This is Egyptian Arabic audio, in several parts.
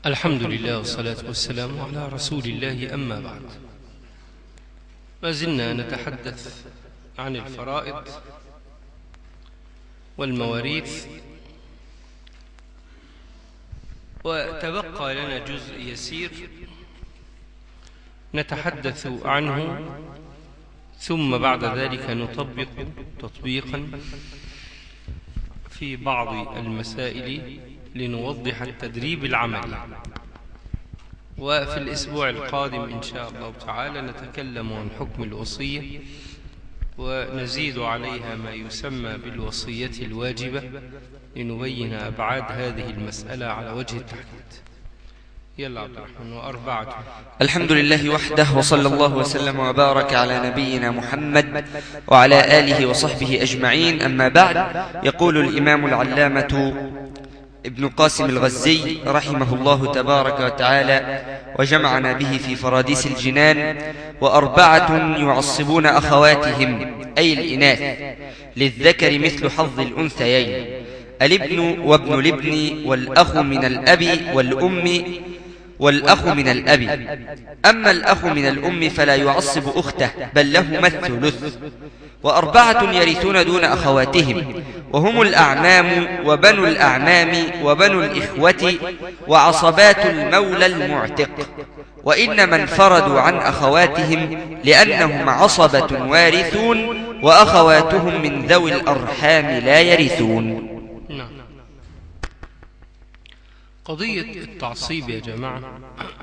الحمد لله والصلاة والسلام على رسول الله أما بعد ما زلنا نتحدث عن الفرائض والمواريث وتبقى لنا جزء يسير نتحدث عنه ثم بعد ذلك نطبق تطبيقا في بعض المسائل لنوضح التدريب العملي وفي الأسبوع القادم إن شاء الله تعالى نتكلم عن حكم الوصية ونزيد عليها ما يسمى بالوصية الواجبة لنبين أبعاد هذه المسألة على وجه التحديد يلا عبد الرحمن وأربعة الحمد لله وحده وصلى الله وسلم وبارك على نبينا محمد وعلى آله وصحبه أجمعين أما بعد يقول الإمام العلامة ابن قاسم الغزي رحمه الله تبارك وتعالى وجمعنا به في فراديس الجنان وأربعة يعصبون أخواتهم أي الإناث للذكر مثل حظ الأنثيين الابن وابن الابن والأخ من الأب والأم والأخ من الأب أما الأخ من الأم فلا يعصب أخته بل له الثلث وأربعة يرثون دون أخواتهم وهم الأعمام وبنو الأعمام وبنو الإخوة وعصبات المولى المعتق وإنما انفردوا عن أخواتهم لأنهم عصبة وارثون وأخواتهم من ذوي الأرحام لا يرثون نعم قضية التعصيب يا جماعة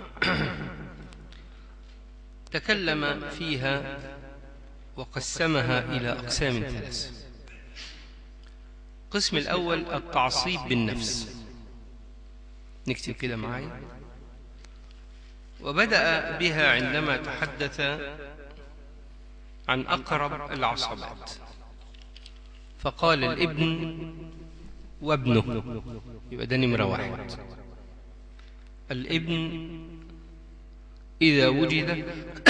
تكلم فيها وقسمها إلى أقسام ثلاثة القسم الأول التعصيب بالنفس نكتب كده معايا وبدأ بها عندما تحدث عن أقرب العصبات فقال الابن وابنه يبقى ده نمرة واحد الابن إذا وجد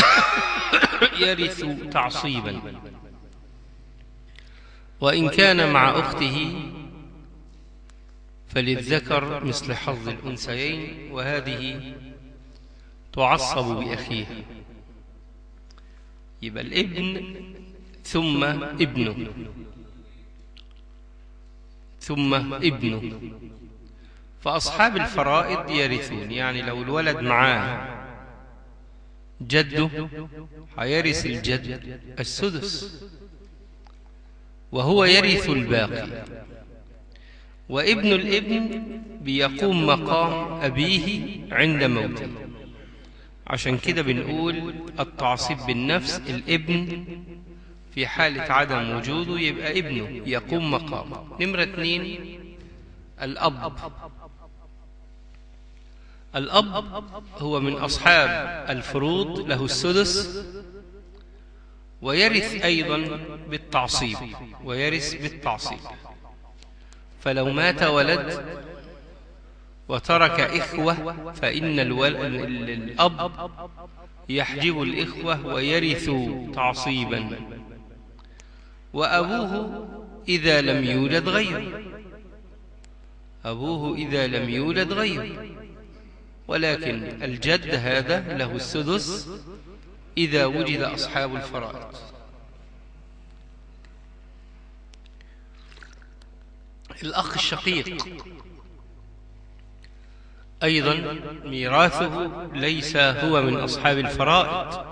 يرث تعصيبا وإن كان مع أخته فللذكر مثل حظ الأنثيين وهذه تعصب بأخيها يبقى الابن ثم ابنه ثم ابنه فأصحاب الفرائض يرثون يعني لو الولد معاه جده هيرث الجد السدس وهو يرث الباقي وابن الابن بيقوم مقام أبيه عند موته عشان كده بنقول التعصيب بالنفس الابن في حالة عدم وجوده يبقى ابنه يقوم مقامه نمرة اتنين الأب الأب هو من أصحاب الفروض له السدس ويرث أيضا بالتعصيب ويرث بالتعصيب فلو مات ولد وترك إخوة فإن الول... الأب يحجب الإخوة ويرث تعصيبا وأبوه إذا لم يولد غيره أبوه إذا لم يولد غيره ولكن الجد هذا له السدس إذا وجد أصحاب الفرائض الأخ الشقيق أيضا ميراثه ليس هو من أصحاب الفرائض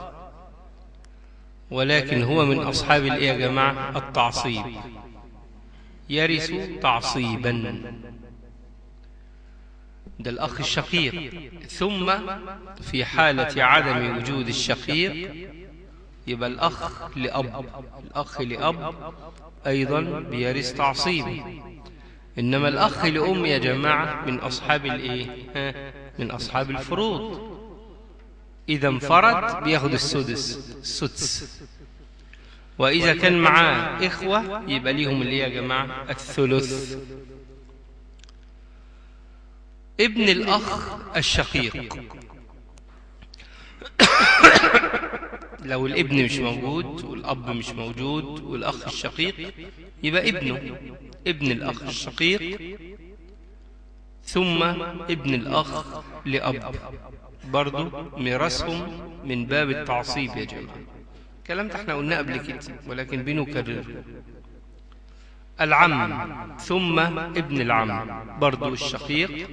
ولكن هو من أصحاب الإيه يا جماعة التعصيب يرث تعصيبا ده الأخ الشقيق ثم في حالة عدم وجود الشقيق يبقى الأخ لأب الأخ لأب أيضا بيرث تعصيب إنما الأخ لأم يا جماعة من أصحاب الإيه من أصحاب الفروض إذا انفرد بياخد السدس السدس وإذا كان معاه إخوة يبقى ليهم اللي يا جماعة الثلث ابن الأخ الشقيق لو الابن مش موجود والأب مش موجود والأخ الشقيق يبقى ابنه ابن الأخ الشقيق ثم ابن الأخ لأب برضو ميراثهم من باب التعصيب يا جماعة الكلام ده احنا قلناه قبل كده ولكن بنكرره العم ثم ابن العم برضو الشقيق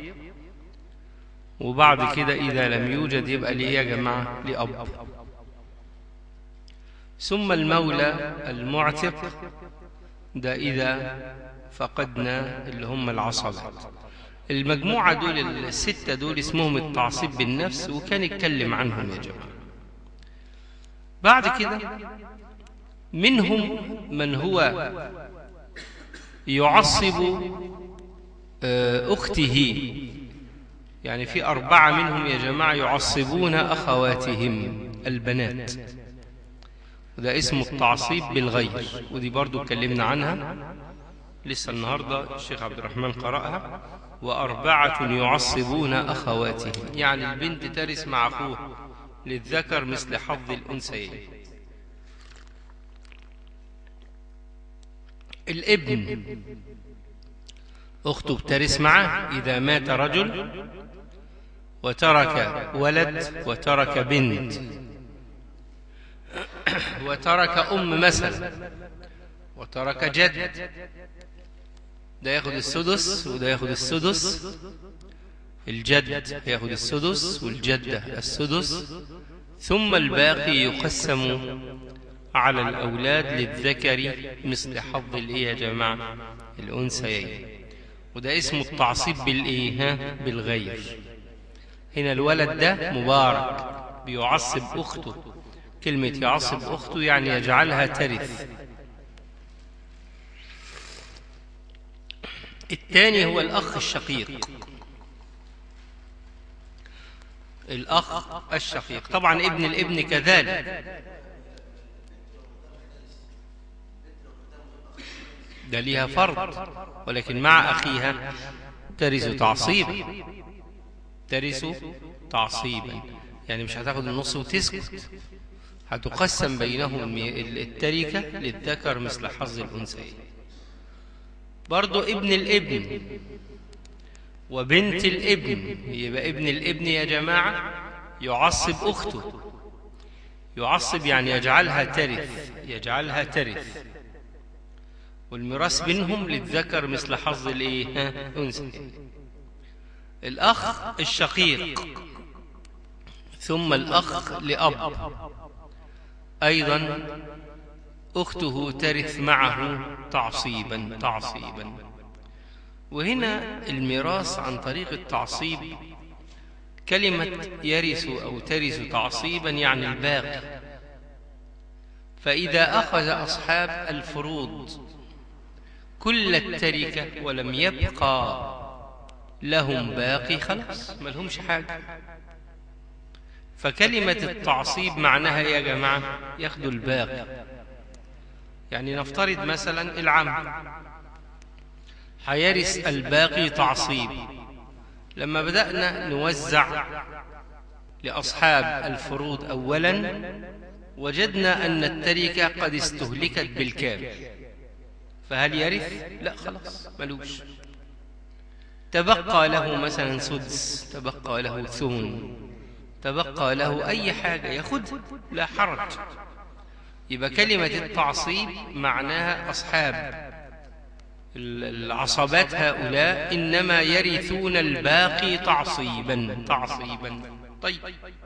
وبعد كده إذا لم يوجد يبقى ليه يا جماعة لأب ثم المولى المعتق ده إذا فقدنا اللي هم العصبات المجموعة دول الستة دول اسمهم التعصيب بالنفس وكان يتكلم عنهم يا جماعة بعد كده منهم من هو يعصب أخته يعني في أربعة منهم يا جماعة يعصبون أخواتهم البنات وده اسمه التعصيب بالغير ودي برضو اتكلمنا عنها لسه النهاردة الشيخ عبد الرحمن قرأها وأربعة يعصبون أخواتهم يعني البنت ترث مع أخوها للذكر مثل حظ الأنثيين الابن أخته بترث معه إذا مات رجل وترك ولد وترك بنت وترك أم مثلا وترك جد ده ياخد السدس وده ياخد السدس الجد ياخد السدس والجدة السدس ثم الباقي يقسم على الأولاد للذكر مثل حظ الإيه يا جماعة الأنثيين وده اسمه التعصيب بالإيه ها بالغير هنا الولد ده مبارك بيعصب أخته كلمة يعصب أخته يعني يجعلها ترث الثاني هو الأخ الشقيق الأخ الشقيق طبعا ابن الابن كذلك ده ليها فرض ولكن مع أخيها ترث تعصيبا ترث تعصيبا يعني مش هتاخد النص وتسكت هتقسم بينهم التركة للذكر مثل حظ الأنثيين برضو ابن الابن وبنت الابن يبقى ابن الابن يا جماعة يعصب أخته يعصب يعني يجعلها ترث يجعلها ترث والميراث بينهم للذكر مثل حظ الايه انثى الاخ الشقيق ثم الاخ لاب ايضا اخته ترث معه تعصيبا تعصيبا وهنا الميراث عن طريق التعصيب كلمة يرث أو ترث تعصيبا يعني الباقي فإذا أخذ أصحاب الفروض كل التركة ولم يبقى لهم باقي خلاص ما لهمش حاجة فكلمة التعصيب معناها يا جماعة ياخدوا الباقي يعني نفترض مثلا العم هيرث الباقي تعصيب لما بدأنا نوزع لأصحاب الفروض أولا وجدنا أن التركة قد استهلكت بالكامل فهل يرث؟ لا خلاص ملوش تبقى له مثلا سدس تبقى له ثمن تبقى له أي حاجة ياخد لا حرج يبقى كلمة التعصيب معناها أصحاب العصبات هؤلاء إنما يرثون الباقي تعصيبا تعصيبا طيب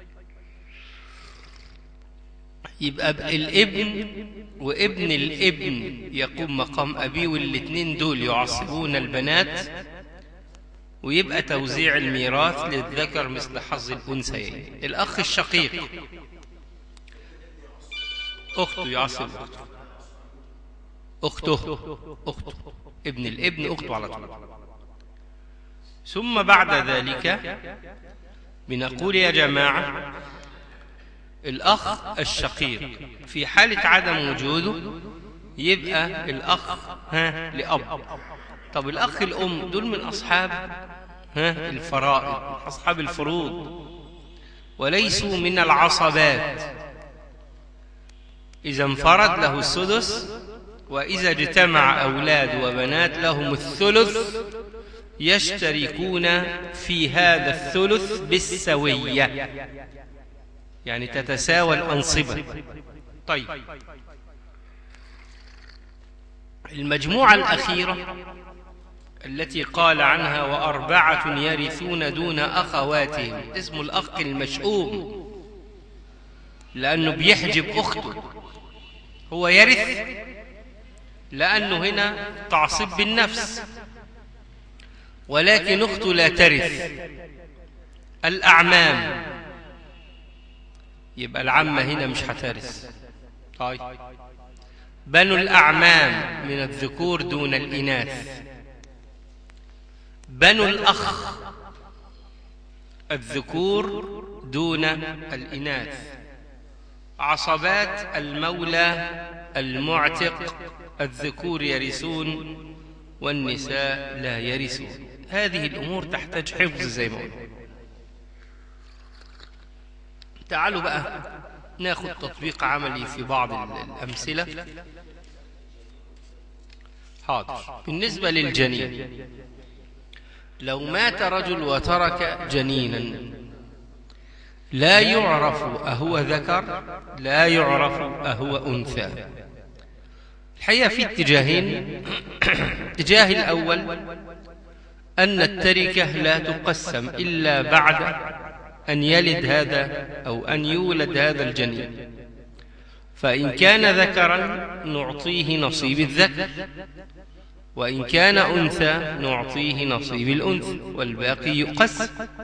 يبقى الابن وابن الابن يقوم مقام أبيه والاثنين دول يعصبون البنات ويبقى توزيع الميراث للذكر مثل حظ الأنثيين الأخ الشقيق أخته يعصب أخته أخته أخته ابن الابن أخته على طول ثم بعد ذلك بنقول يا جماعة الأخ الشقيق في حالة عدم وجوده يبقى الأخ ها لأب طب الأخ الأم دول من أصحاب ها الفرائض أصحاب الفروض وليسوا من العصبات إذا انفرد له السدس وإذا اجتمع أولاد وبنات لهم الثلث يشتركون في هذا الثلث بالسوية يعني تتساوى الأنصبة طيب المجموعة الأخيرة التي قال عنها وأربعة يرثون دون أخواتهم اسم الأخ المشؤوم لأنه بيحجب أخته هو يرث لأنه هنا تعصب بالنفس ولكن أخته لا ترث الأعمام يبقى العمة هنا مش هترث طيب بنو الأعمام من الذكور دون الإناث بنو الأخ الذكور دون الإناث عصبات المولى المعتق الذكور يرثون والنساء لا يرثون هذه الأمور تحتاج حفظ زي ما قلنا تعالوا بقى ناخد تطبيق عملي في بعض الأمثلة حاضر بالنسبة للجنين لو مات رجل وترك جنينا لا يعرف أهو ذكر لا يعرف أهو أنثى الحقيقة في اتجاهين اتجاه الأول أن التركة لا تقسم إلا بعد أن يلد هذا أو أن يولد هذا الجنين فإن كان ذكرا نعطيه نصيب الذكر وإن كان أنثى نعطيه نصيب الأنثى والباقي يقسم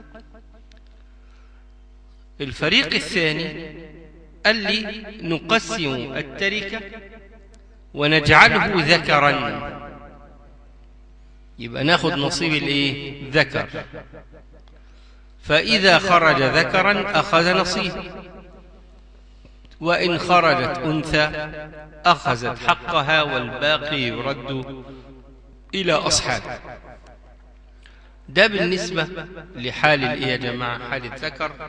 الفريق الثاني قال لي نقسم التركة ونجعله ذكرا يبقى ناخد نصيب الايه ذكر فإذا خرج ذكرا أخذ نصيبه وإن خرجت أنثى أخذت حقها والباقي يرد إلى أصحابه ده بالنسبة لحال الإيه يا جماعة حال الذكر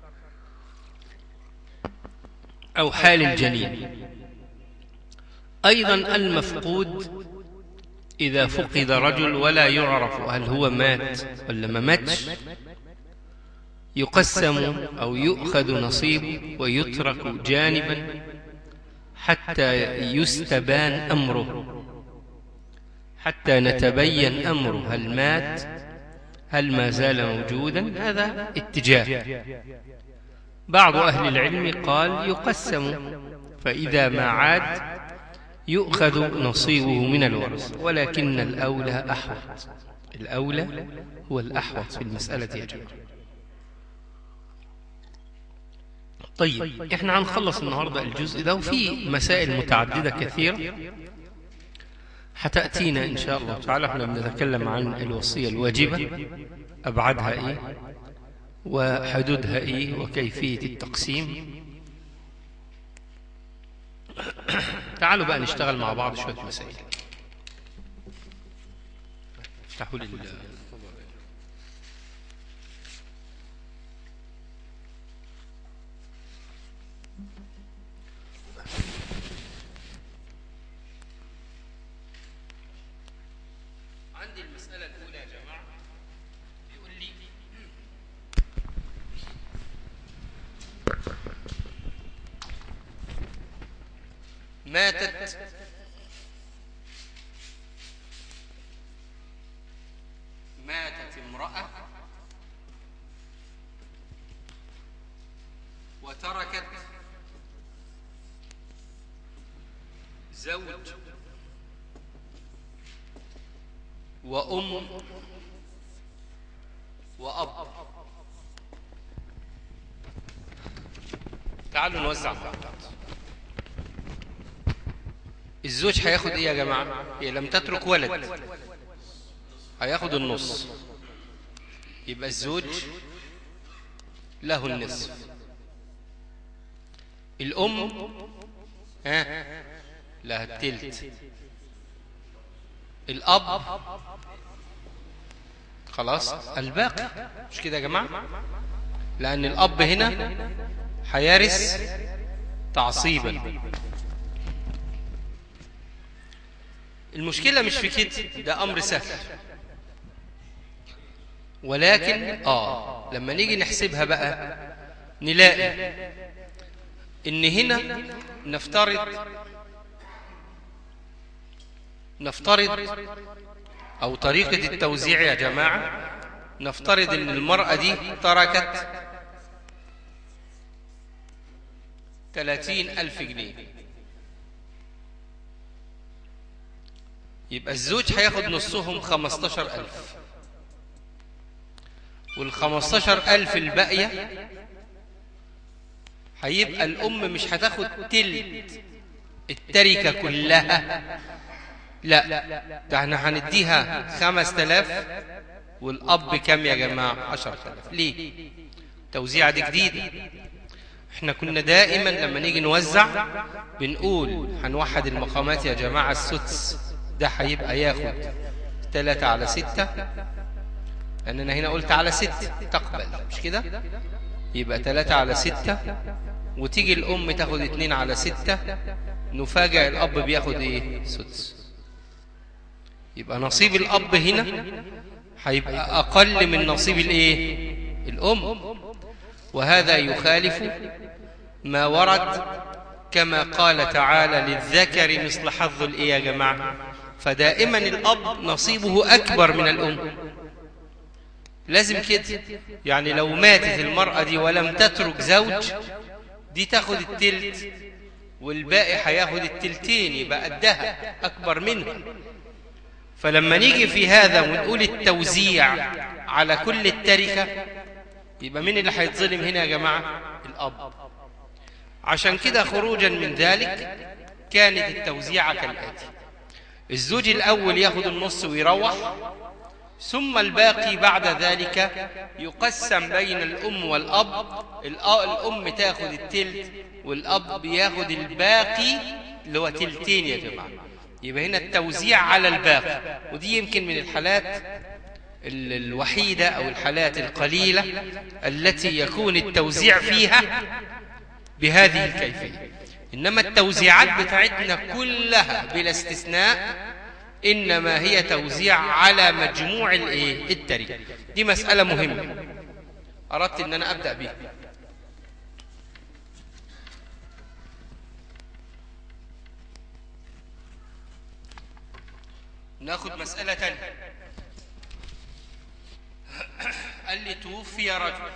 أو حال الجنين أيضا المفقود إذا فقد رجل ولا يعرف هل هو مات ولا ما ماتش يقسم أو يؤخذ نصيب ويترك جانبا حتى يستبان أمره حتى نتبين أمره هل مات هل ما زال موجودا هذا اتجاه بعض أهل العلم قال يقسم فإذا ما عاد يؤخذ نصيبه من الورث ولكن الأولى أحوط الأولى هو الأحوط في المسألة يا جماعة طيب احنا هنخلص النهاردة الجزء ده وفي مسائل متعددة كثيرة هتأتينا إن شاء الله تعالى احنا بنتكلم عن الوصية الواجبة أبعادها إيه وحدودها إيه وكيفية التقسيم تعالوا بقى نشتغل مع بعض شوية مسائل افتحوا لي عندي المسألة الأولى يا جماعة بيقول لي ماتت ماتت امرأة وتركت زوج وأم وأب تعالوا نوزع مع بعض الزوج هياخد ايه يا جماعة هي لم تترك ولد هياخد النص يبقى الزوج له النصف الأم ها لها التلت الأب خلاص الباقي مش كده يا جماعة لأن الأب هنا هيرث تعصيبا المشكلة مش في كده ده أمر سهل ولكن آه لما نيجي نحسبها بقى نلاقي إن هنا نفترض نفترض أو طريقة التوزيع يا جماعة نفترض أن المرأة دي تركت ثلاثين ألف جنيه يبقى الزوج هياخد نصهم خمستاشر ألف والخمستاشر ألف الباقية هيبقى الأم مش هتاخد تلت التركة كلها لا ده احنا هنديها خمس تلاف والأب كم يا جماعة عشر تلاف ليه توزيعة دي جديدة احنا كنا دائما لما نيجي نوزع بنقول هنوحد المقامات يا جماعة السدس ده هيبقى ياخد تلاتة على ستة لأن أنا هنا قلت على ستة تقبل مش كده يبقى تلاتة على ستة وتيجي الأم تاخد اتنين على ستة نفاجئ الأب بياخد ايه سدس يبقى نصيب الأب هنا هيبقى أقل من نصيب الايه الأم وهذا يخالف ما ورد كما قال تعالى للذكر مثل حظ الايه يا جماعه فدائما الاب نصيبه اكبر من الام لازم كده يعني لو ماتت المراه دي ولم تترك زوج دي تاخد التلت والباقي هياخد التلتين يبقى قدها اكبر منها فلما نيجي في هذا ونقول التوزيع على كل التركه يبقى مين اللي هيتظلم هنا يا جماعه الاب عشان كده خروجا من ذلك كانت التوزيعة كالآتي الزوج الأول ياخد النص ويروح ثم الباقي بعد ذلك يقسم بين الأم والأب الأم تاخد التلت والأب ياخد الباقي اللي هو تلتين يا جماعة يبقى هنا التوزيع على الباقي ودي يمكن من الحالات الوحيدة أو الحالات القليلة التي يكون التوزيع فيها بهذه الكيفية إنما التوزيعات بتاعتنا كلها بلا استثناء إنما هي توزيع على مجموع الإيه؟ التركة دي مسألة مهمة أردت أن أنا أبدأ بها ناخد مسألة تانية قال لي توفي رجل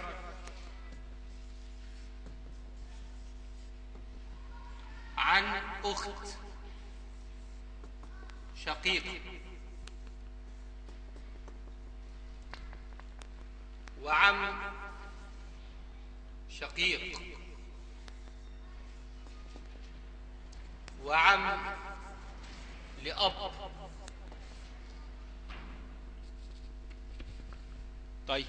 عن أخت شقيقة وعم شقيق وعم لأب طيب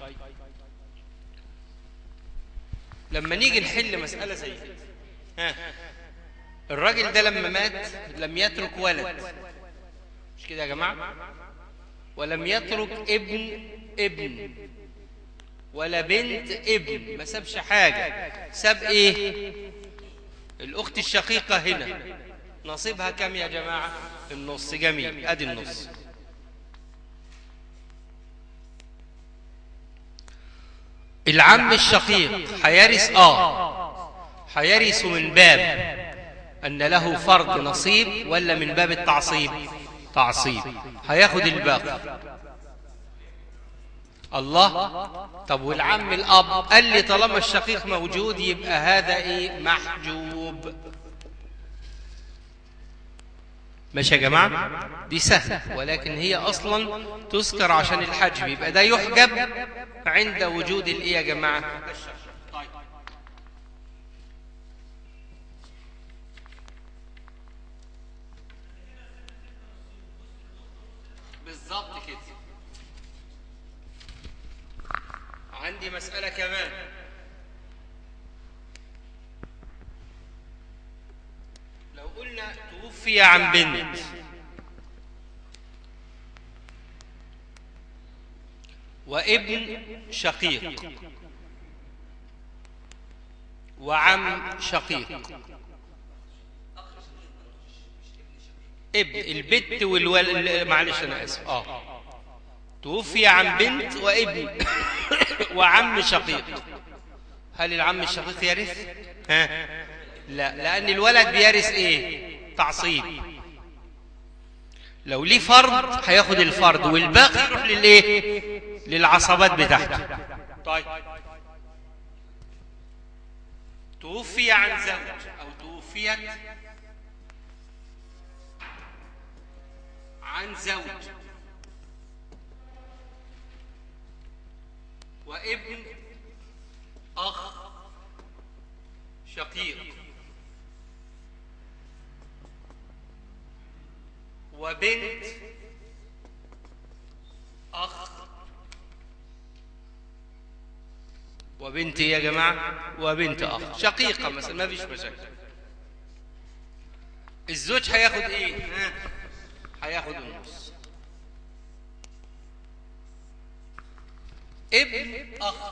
لما نيجي نحل مسألة زي كده ها الراجل ده لما مات لم يترك ولد مش كده يا جماعة ولم يترك ابن ابن ولا بنت ابن ما سابش حاجة ساب ايه الاخت الشقيقة هنا نصيبها كم يا جماعة النص جميل ادي النص العم الشقيق هيرث اه هيرث من باب أن له فرض نصيب ولا من باب التعصيب تعصيب هياخد الباقي الله طب والعم الأب قال لي طالما الشقيق موجود يبقى هذا إيه محجوب ماشي يا جماعة دي سهلة ولكن هي أصلا تذكر عشان الحجب يبقى ده يحجب عند وجود الإيه يا جماعة طيب بالظبط كده عندي مسألة كمان لو قلنا توفي عن بنت وابن شقيق وعم شقيق ابن البت والولد معلش انا اسف اه توفي عن بنت وابن وعم شقيق هل العم الشقيق يرث ها لا لان الولد بيرث ايه تعصيب لو ليه فرض هياخد الفرض والباقي يروح للايه للعصبات بتاعته طيب توفي عن زوج او توفيت عن زوج وابن اخ شقيق وبنت اخ وبنت إيه يا جماعه وبنت اخ شقيقه مثلا ما فيش مشاكل الزوج هياخد ايه ها؟ هياخد النص ابن اخ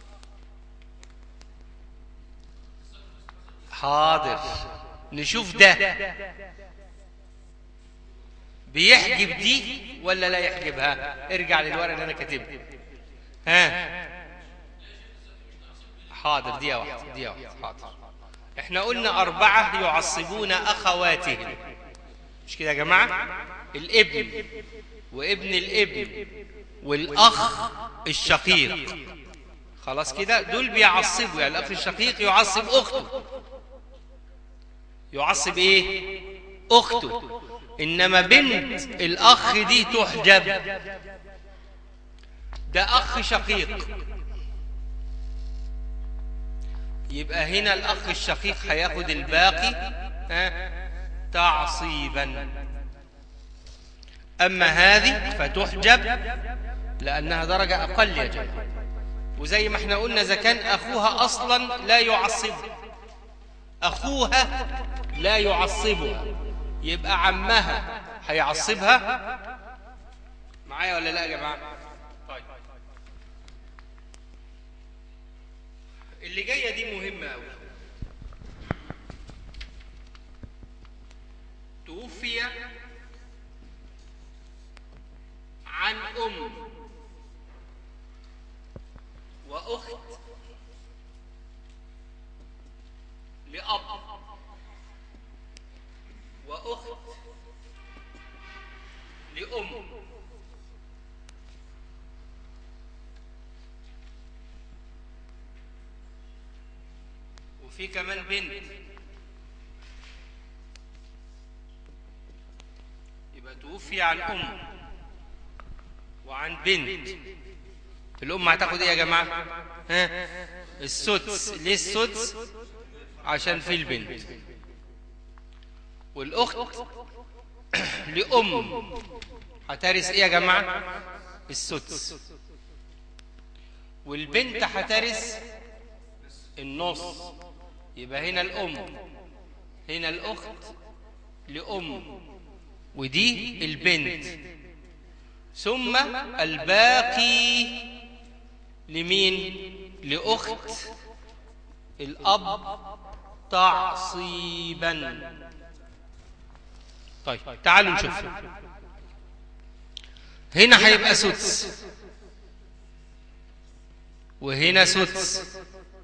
حاضر نشوف ده بيحجب دي ولا لا يحجبها ارجع للورقه اللي انا كاتبها ها حاضر دي واحده دي واحده حاضر احنا قلنا اربعه يعصبون اخواتهم مش كده يا جماعه الابن وابن الابن والاخ الشقيق خلاص كده دول بيعصبوا يعني الاخ الشقيق يعصب اخته يعصب ايه اخته انما بنت الاخ دي تحجب ده اخ شقيق يبقى هنا الاخ الشقيق هياخد الباقي ها تعصيبا اما هذه فتحجب لانها درجه اقل يا جماعه وزي ما احنا قلنا اذا كان اخوها اصلا لا يعصبها اخوها لا يعصبها يبقى عمها هيعصبها معايا ولا لا يا جماعه طيب اللي جايه دي مهمه قوي توفي عن ام واخت لاب واخت لام وفي كمان بنت يبقى توفي عن ام وعن بنت الام هتاخد ايه يا جماعه ها السدس ليه السدس عشان في البنت والاخت لام هترث ايه يا جماعه السدس والبنت هترث النص يبقى هنا الام هنا الاخت لام ودي البنت ثم الباقي لمين لاخت الاب تعصيبا طيب تعالوا نشوف هنا هيبقى سدس وهنا سدس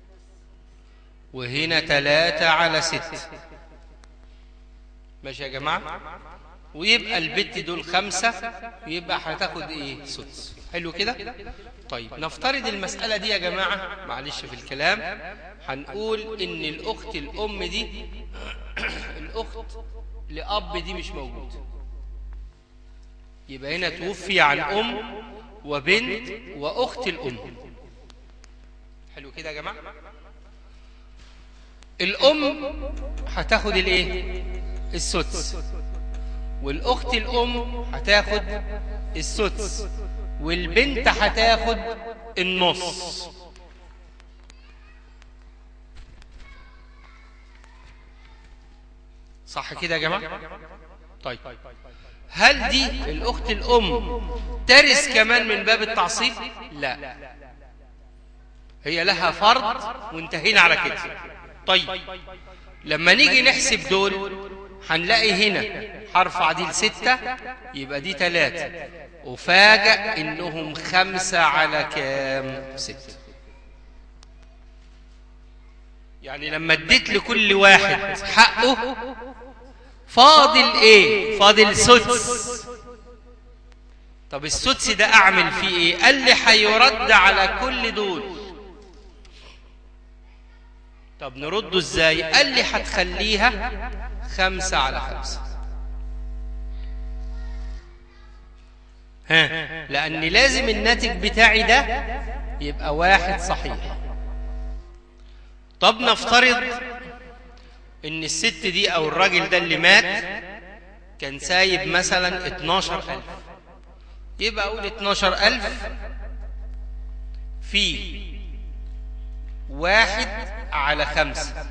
وهنا ثلاثة على ست ماشي يا جماعة ويبقى البت دول خمسة يبقى هتاخد ايه سدس حلو كده طيب نفترض المسألة دي يا جماعة معلش في الكلام هنقول ان الاخت الام دي الاخت لاب دي مش موجود يبقى هنا توفي عن ام وبنت واخت الام حلو كده يا جماعة الام هتاخد الايه السدس والاخت الام هتاخد السدس والبنت هتاخد النص صح كده يا جماعه طيب هل دي الاخت الام ترث كمان من باب التعصيب لا هي لها فرض وانتهينا على كده طيب لما نيجي نحسب دول هنلاقي هنا هرفع دي لستة يبقى دي تلاتة وفاجأ إنهم خمسة على كام ستة يعني لما اديت لكل واحد حقه فاضل ايه فاضل سدس طب السدس ده اعمل فيه ايه قال لي هيرد على كل دول طب نرده ازاي قال لي هتخليها خمسة على خمسة ها لأن لازم الناتج بتاعي ده يبقى واحد صحيح طب نفترض ان الست دي او الراجل ده اللي مات كان سايب مثلا 12000 يبقى اقول 12000 في واحد على خمسة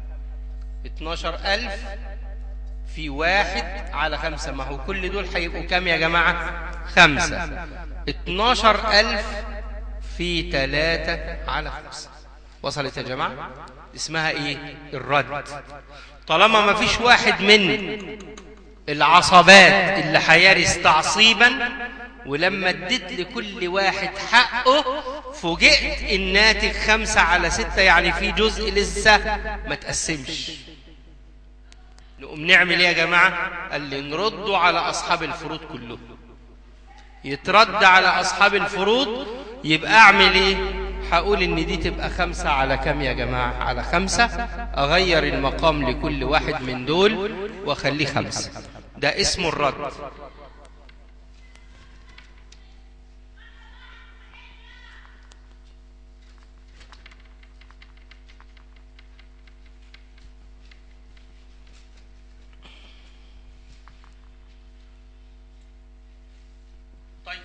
12000 في واحد على خمسة ما هو كل دول هيبقوا كام يا جماعة خمسة 12000 في ثلاثة على خمسة وصلت يا جماعة اسمها ايه الرد طالما ما فيش واحد من العصبات اللي هيرث تعصيبا ولما اديت لكل واحد حقه فوجئت الناتج خمسة على ستة يعني في جزء لسه ما تقسمش نقوم نعمل ايه يا جماعة قال لي نرده على أصحاب الفروض كلهم يترد على أصحاب الفروض يبقى أعمل ايه هقول ان دي تبقى خمسة على كم يا جماعة على خمسة اغير المقام لكل واحد من دول واخليه خمسة ده اسمه الرد طيب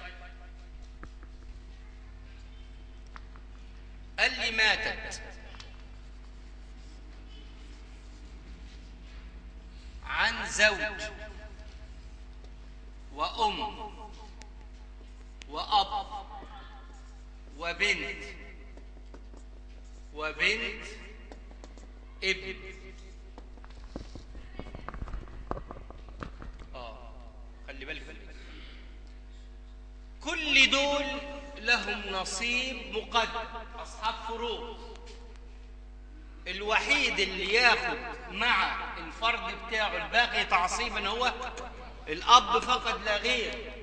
قال لي ماتت عن زوج وأم وأب وبنت وبنت ابن اه خلي بالك خلي بالك كل دول لهم نصيب مقدم أصحاب فروض الوحيد اللي ياخد مع الفرد بتاعه الباقي تعصيبا هو الأب فقط لا غير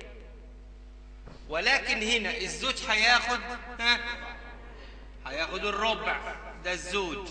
ولكن هنا الزوج هياخد ها هياخد الربع ده الزوج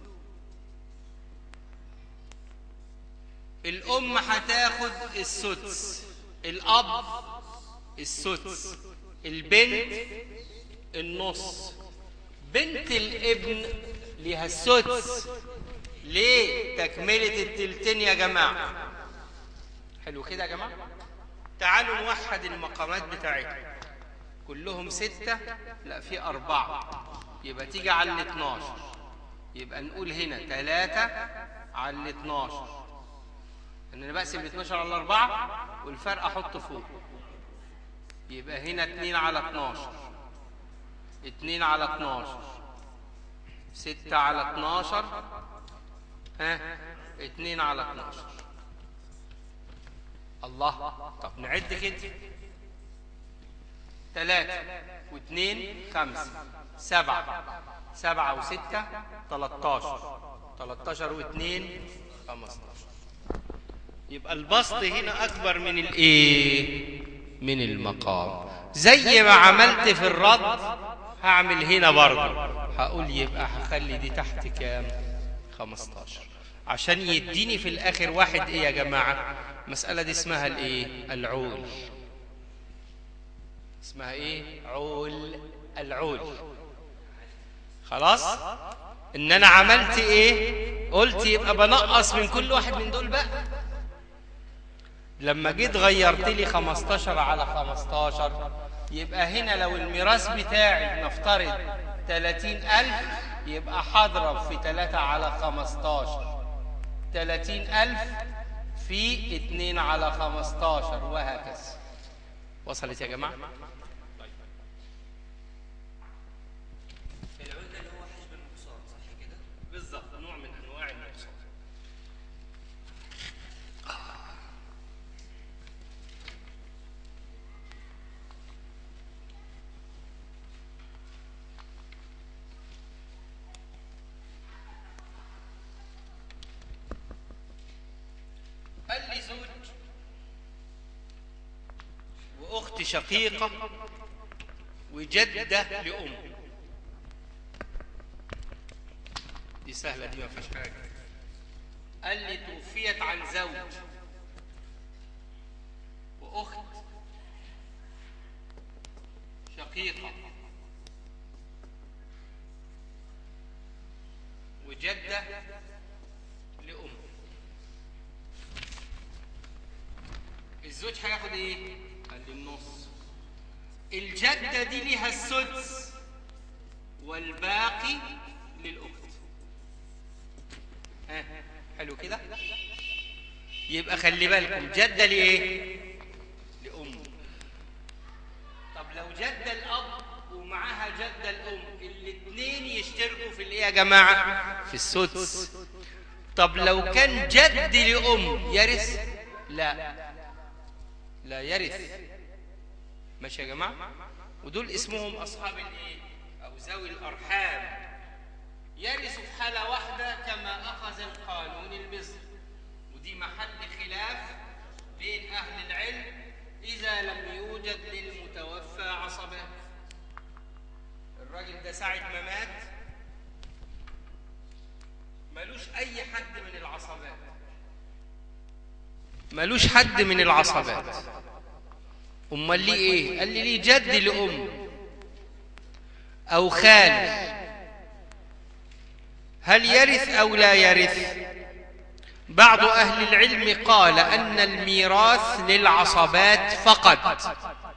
الأم هتاخد السدس الأب السدس البنت النص بنت الابن ليها السدس ليه تكملة التلتين يا جماعة حلو كده يا جماعة تعالوا نوحد المقامات بتاعتها كلهم ستة لا في أربعة يبقى تيجي على الاتناشر يبقى نقول هنا تلاتة على الاتناشر ان انا بقسم الاتناشر على الاربعة والفرق احطه فوق يبقى هنا اتنين على اتناشر اتنين على اتناشر ستة على اتناشر ها اتنين على اتناشر الله طب نعد كده تلاتة واثنين خمسة سبعة سبعة وستة تلاتاشر تلاتاشر واثنين خمستاشر يبقى البسط هنا أكبر من الإيه؟ من المقام زي ما عملت في الرد هعمل هنا برضه هقول يبقى هخلي دي تحت كام 15 عشان يديني في الآخر واحد إيه يا جماعة المسألة دي اسمها الإيه العول اسمها إيه عول العول خلاص إن أنا عملت إيه قلت يبقى بنقص من كل واحد من دول بقى لما جيت غيرت لي 15 على 15 يبقى هنا لو الميراث بتاعي نفترض 30000 يبقى هضرب في 3 على 15 30000 في 2 على 15 وهكذا وصلت يا جماعة؟ العود اللي هو حجب النقصان صح كده؟ بالظبط نوع من أنواع النقصان وأخت شقيقة وجدة لأم دي سهلة دي ما فيهاش حاجة قال لي توفيت عن زوج وأخت شقيقة وجدة لأم الزوج هياخد ايه؟ قال لي النص الجدة دي ليها السدس والباقي للأخت ها حلو كده يبقى خلي بالكم جدة لإيه لأم طب لو جدة الأب ومعاها جدة الأم الاثنين يشتركوا في الإيه يا جماعة في السدس طب لو كان جد لأم يرث لا لا يرث ماشي يا جماعة ودول اسمهم أصحاب الإيه أو ذوي الأرحام يرثوا في حالة واحدة كما أخذ القانون المصري ودي محل خلاف بين أهل العلم إذا لم يوجد للمتوفى عصبات الراجل ده ساعة ما مات ملوش أي حد من العصبات ملوش حد من العصبات أمال ليه إيه؟ قال لي ليه جد لأم أو خال هل يرث أو لا يرث بعض أهل العلم قال أن الميراث للعصبات فقط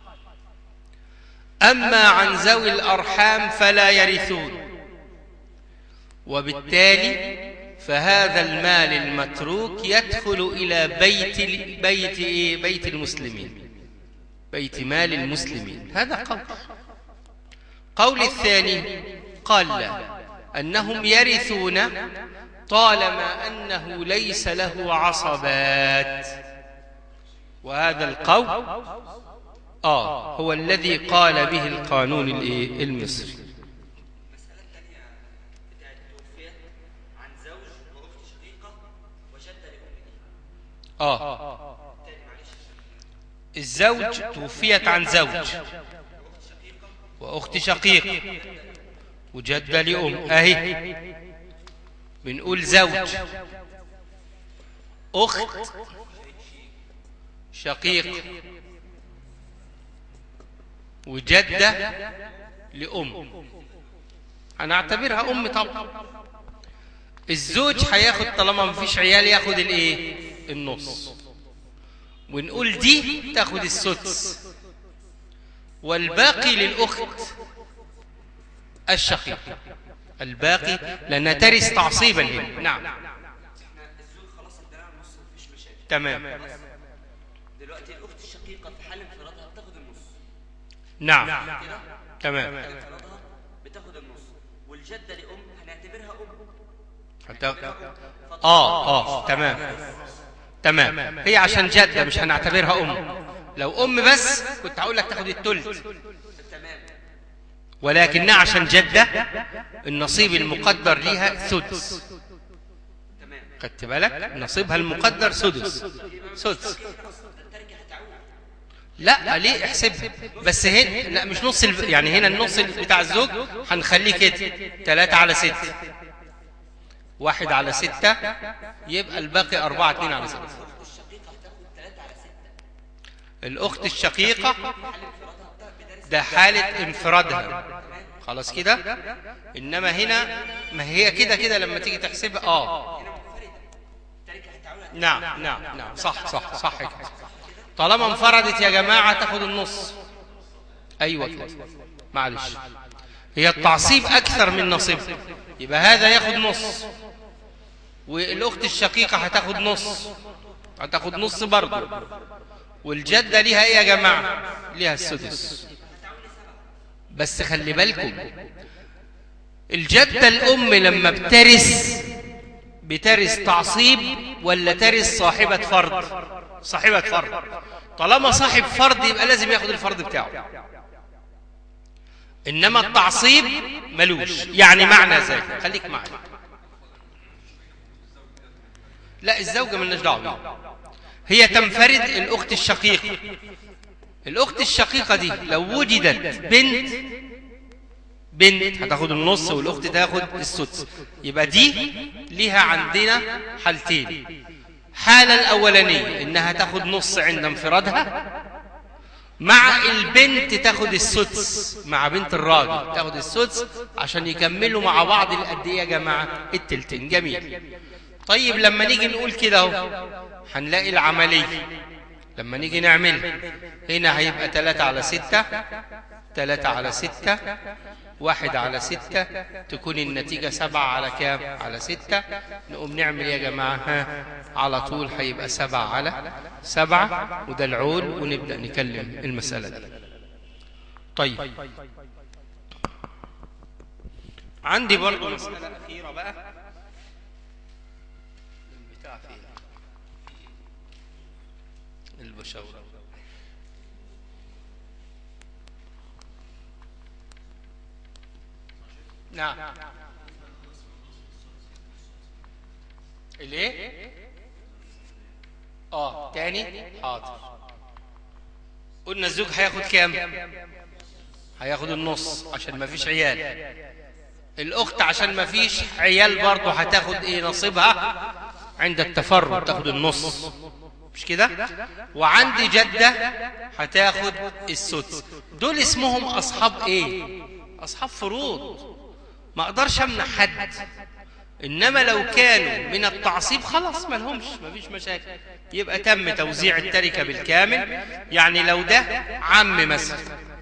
أما عن ذوي الأرحام فلا يرثون وبالتالي فهذا المال المتروك يدخل إلى بيت بيت إيه؟ بيت المسلمين بيت مال المسلمين هذا قول قول الثاني قال لا أنهم يرثون طالما أنه ليس له عصبات وهذا القول آه هو الذي قال به القانون الإيه؟ المصري المسألة الثانية بتاعت توفيت عن زوج وأخت شقيقة وجدة لأمه آه تاني معلش الزوج توفيت عن زوج وأخت شقيق وجدة لأم أهي بنقول زوج أخت شقيق وجدة لأم هنعتبرها أم طبعا الزوج هياخد طالما مفيش عيال ياخد الايه النص ونقول دي تاخد السدس والباقي للأخت الشقيق الباقي لأنها ترث تعصيبا هنا نعم احنا الزوج خلاص ادينا النص مفيش مشاكل تمام دلوقتي الأخت الشقيقة في حال انفرادها بتاخد النص نعم كده تمام حال انفرادها بتاخد النص والجدة لأم هنعتبرها أم حتى آه آه تمام تمام هي عشان جدة مش هنعتبرها أم لو أم بس كنت هقول لك تاخد التلت تمام ولكنها عشان جدة النصيب المقدر ليها سدس تمام خدت بالك نصيبها المقدر سدس سدس التركة هتعود لا ليه احسبها بس هنا لا مش نص الف... يعني هنا النص بتاع الزوج هنخليه كده ثلاثة على ستة واحد على ستة يبقى الباقي أربعة اتنين على ستة الأخت الشقيقة هتاخد 3 على 6 الأخت الشقيقة ده حالة انفرادها خلاص كده إنما هنا ما هي كده كده لما تيجي تحسبها آه هنا منفردة التركة هتعود على نعم نعم نعم صح صح صح كده طالما انفردت يا جماعة تاخد النص أيوة كده معلش هي التعصيب أكثر من نصيبها يبقى هذا ياخد نص والأخت الشقيقة هتاخد نص هتاخد نص برضه والجدة ليها إيه يا جماعة ليها السدس بس خلي بالكم الجدة الأم لما بترث بترث تعصيب ولا ترث صاحبة فرض صاحبة فرض طالما صاحب فرض يبقى لازم ياخد الفرض بتاعه إنما التعصيب ملوش يعني معنى ذلك خليك معي لا الزوجة ملناش دعوة بيها. هي تنفرد الأخت الشقيقة الأخت الشقيقة دي لو وجدت بنت بنت هتاخد النص والأخت تاخد السدس يبقى دي ليها عندنا حالتين حالة الأولانية إنها تاخد نص عند انفرادها مع البنت تاخد السدس مع بنت الراجل تاخد السدس عشان يكملوا مع بعض القد ايه يا جماعه التلتين جميل طيب لما نيجي نقول كده اهو هنلاقي العمليه لما نيجي نعمل هنا هيبقى 3 على 6 3 على 6 واحد على ستة تكون النتيجة سبعة على كام على ستة نقوم نعمل يا جماعة ها على طول هيبقى سبعة على سبعة وده العول ونبدأ نكلم المسألة دي طيب عندي برضو مسألة أخيرة بقى البتاع فين البشاورة نعم الايه اه تاني حاضر قلنا الزوج هياخد كام هياخد النص عشان ما فيش عيال الاخت عشان ما فيش عيال برضه هتاخد ايه نصيبها عند التفرد تاخد النص مش كده وعندي جدة هتاخد السدس دول اسمهم اصحاب ايه اصحاب فروض ما اقدرش امنع حد انما لو كانوا من التعصيب خلاص ما لهمش ما فيش مشاكل يبقى تم توزيع التركه بالكامل يعني لو ده عم مثلا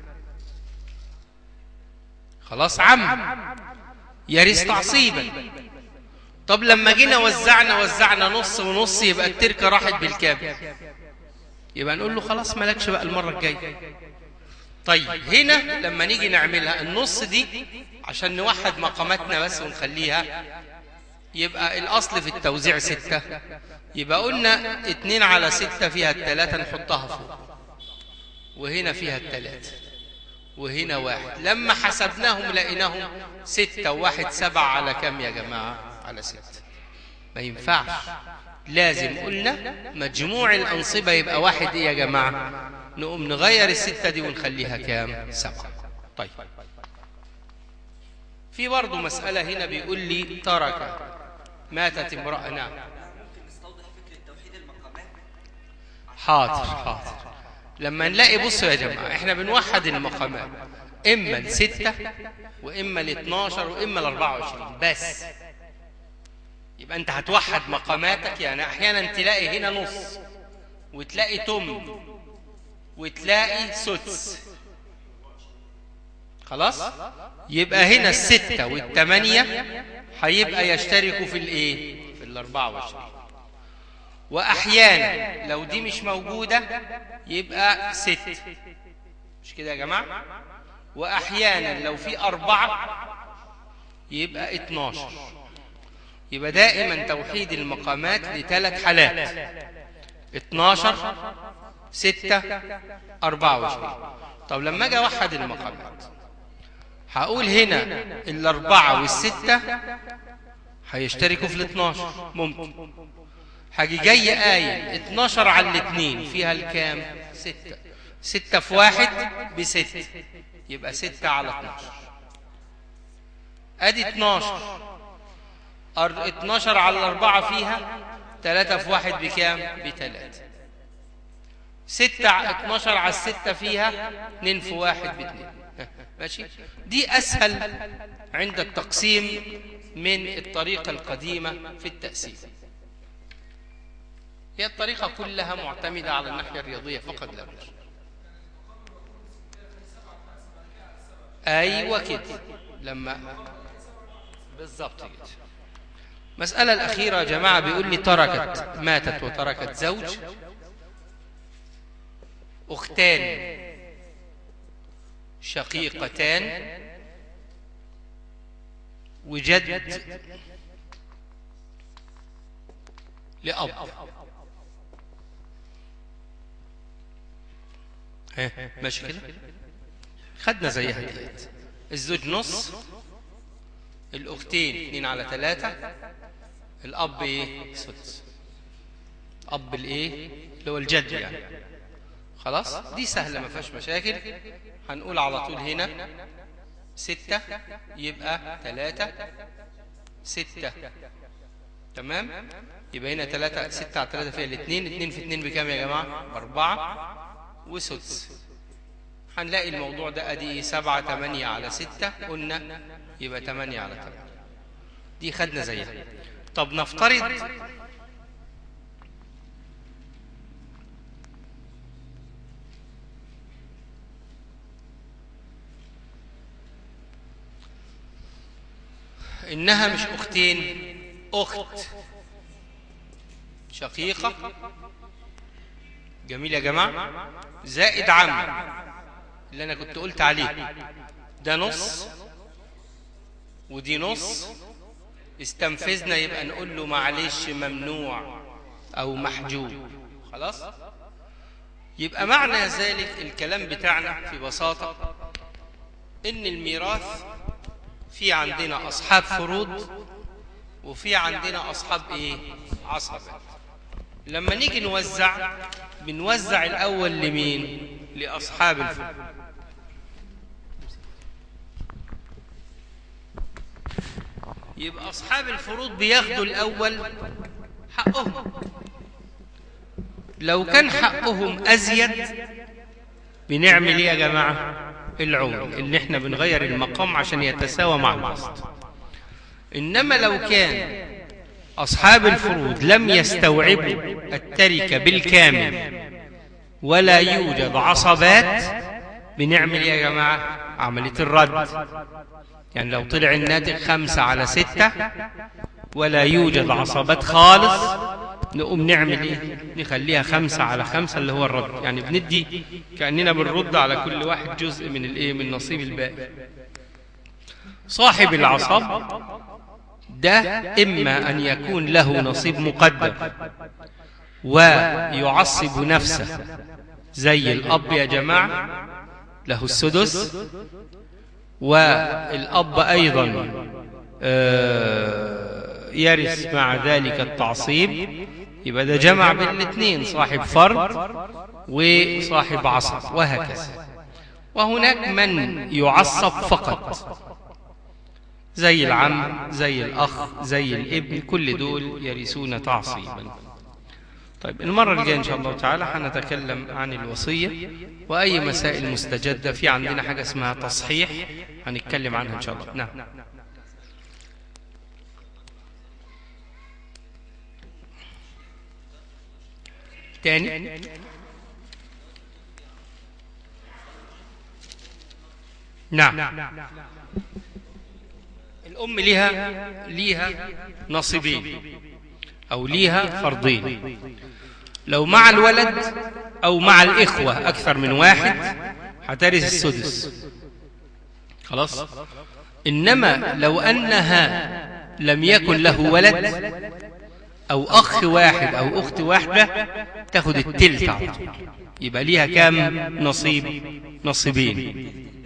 خلاص عم يرث تعصيبا طب لما جينا وزعنا وزعنا نص ونص يبقى التركه راحت بالكامل يبقى نقول له خلاص مالكش بقى المره الجايه طيب هنا لما نيجي نعملها النص دي عشان نوحد مقاماتنا بس ونخليها يبقى الأصل في التوزيع ستة يبقى قلنا اتنين على ستة فيها التلاتة نحطها فوق وهنا فيها التلاتة وهنا واحد لما حسبناهم لقيناهم ستة وواحد سبعة على كم يا جماعة على ستة ما ينفعش لازم قلنا مجموع الأنصبة يبقى واحد إيه يا جماعة نقوم نغير الستة دي ونخليها كام سبعة طيب في برضه مسألة هنا بيقول لي ترك ماتت امرأة نعم حاضر حاضر لما نلاقي بصوا يا جماعة احنا بنوحد المقامات اما الستة واما الاثناشر واما الاربعة وعشرين بس يبقى انت هتوحد مقاماتك يعني احيانا تلاقي هنا نص وتلاقي تم وتلاقي سدس خلاص يبقى هنا الستة والثمانية هيبقى يشتركوا في الايه في الاربعة وعشرين واحيانا لو دي مش موجودة يبقى ست مش كده يا جماعة واحيانا لو في اربعة يبقى اتناشر يبقى دائما توحيد المقامات لثلاث حالات اتناشر ستة أربعة وعشرين طب لما أجي أوحد المقامات هقول هنا الأربعة والستة هيشتركوا في الاثناشر ممكن هاجي جاي آية اتناشر على الاثنين فيها الكام ستة ستة في واحد بستة يبقى ستة على اتناشر ادي اتناشر اتناشر على الأربعة فيها تلاتة في واحد بكام بتلاتة ستة اتناشر على الستة فيها اتنين في واحد باتنين ماشي دي أسهل عند التقسيم من الطريقة القديمة في التأسيس هي الطريقة كلها معتمدة على الناحية الرياضية فقط لا غير أيوة كده لما بالضبط كده مسألة الأخيرة يا جماعة بيقول لي تركت ماتت وتركت زوج أختان شقيقتان وجد لأب ماشي كده خدنا زيها ديت الزوج نص الأختين اتنين على ثلاثة الأب إيه سدس أب الإيه اللي هو الجد يعني خلاص دي سهلة ما فيهاش مشاكل هنقول على طول هنا ستة يبقى تلاتة ستة تمام يبقى هنا تلاتة ستة على تلاتة فيها الاتنين اتنين في اتنين بكام يا جماعة بأربعة وسدس هنلاقي الموضوع ده ادي سبعة تمانية على ستة قلنا يبقى تمانية على تمانية دي خدنا زيها طب نفترض إنها مش أختين أخت شقيقة جميل يا جماعة زائد عم اللي أنا كنت قلت عليه ده نص ودي نص استنفذنا يبقى نقول له معلش ممنوع أو محجوب خلاص يبقى معنى ذلك الكلام بتاعنا في بساطة إن الميراث في عندنا أصحاب فروض وفي عندنا أصحاب إيه عصبات لما نيجي نوزع بنوزع الأول لمين لأصحاب الفروض يبقى أصحاب الفروض بياخدوا الأول حقهم لو كان حقهم أزيد بنعمل إيه يا جماعة العون اللي احنا بنغير المقام عشان يتساوى مع الوسط إنما لو كان أصحاب الفروض لم يستوعبوا التركة بالكامل ولا يوجد عصبات بنعمل إيه يا جماعة عملية الرد يعني لو طلع الناتج خمسة على ستة ولا يوجد عصبات خالص نقوم نعمل ايه نخليها خمسة على خمسة اللي هو الرد يعني بندي كأننا بنرد على كل واحد جزء من الايه من نصيب الباقي صاحب العصب ده إما أن يكون له نصيب مقدر ويعصب نفسه زي الأب يا جماعة له السدس والأب أيضا يرث مع ذلك التعصيب يبقى ده جمع بين الاثنين صاحب فرد وصاحب عصب وهكذا وهناك من يعصب فقط زي العم زي الأخ زي الابن كل دول يرثون تعصيبا طيب المرة الجاية إن شاء الله تعالى هنتكلم عن الوصية وأي مسائل مستجدة في عندنا حاجة اسمها تصحيح هنتكلم عنها إن شاء الله نعم تاني نعم الأم ليها ليها نصيبين أو ليها فرضين لو مع الولد أو مع الإخوة أكثر من واحد هترث السدس خلاص إنما لو أنها لم يكن له ولد أو أخ واحد أو أخت واحدة تاخد التلت على طول يبقى ليها كام نصيب نصيبين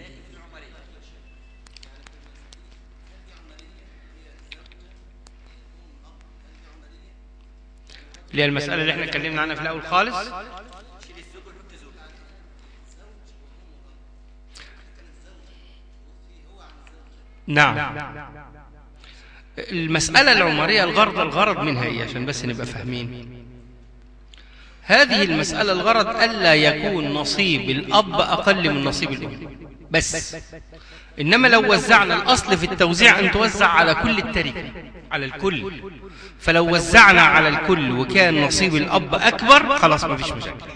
اللي هي المسألة اللي احنا اتكلمنا عنها في الأول خالص نعم المسألة العمرية الغرض الغرض منها ايه عشان بس نبقى فاهمين هذه المسألة الغرض ألا يكون نصيب الأب أقل من نصيب الأم بس إنما لو وزعنا الأصل في التوزيع أن توزع على كل التركة على الكل فلو وزعنا على الكل وكان نصيب الأب أكبر خلاص ما فيش مشاكل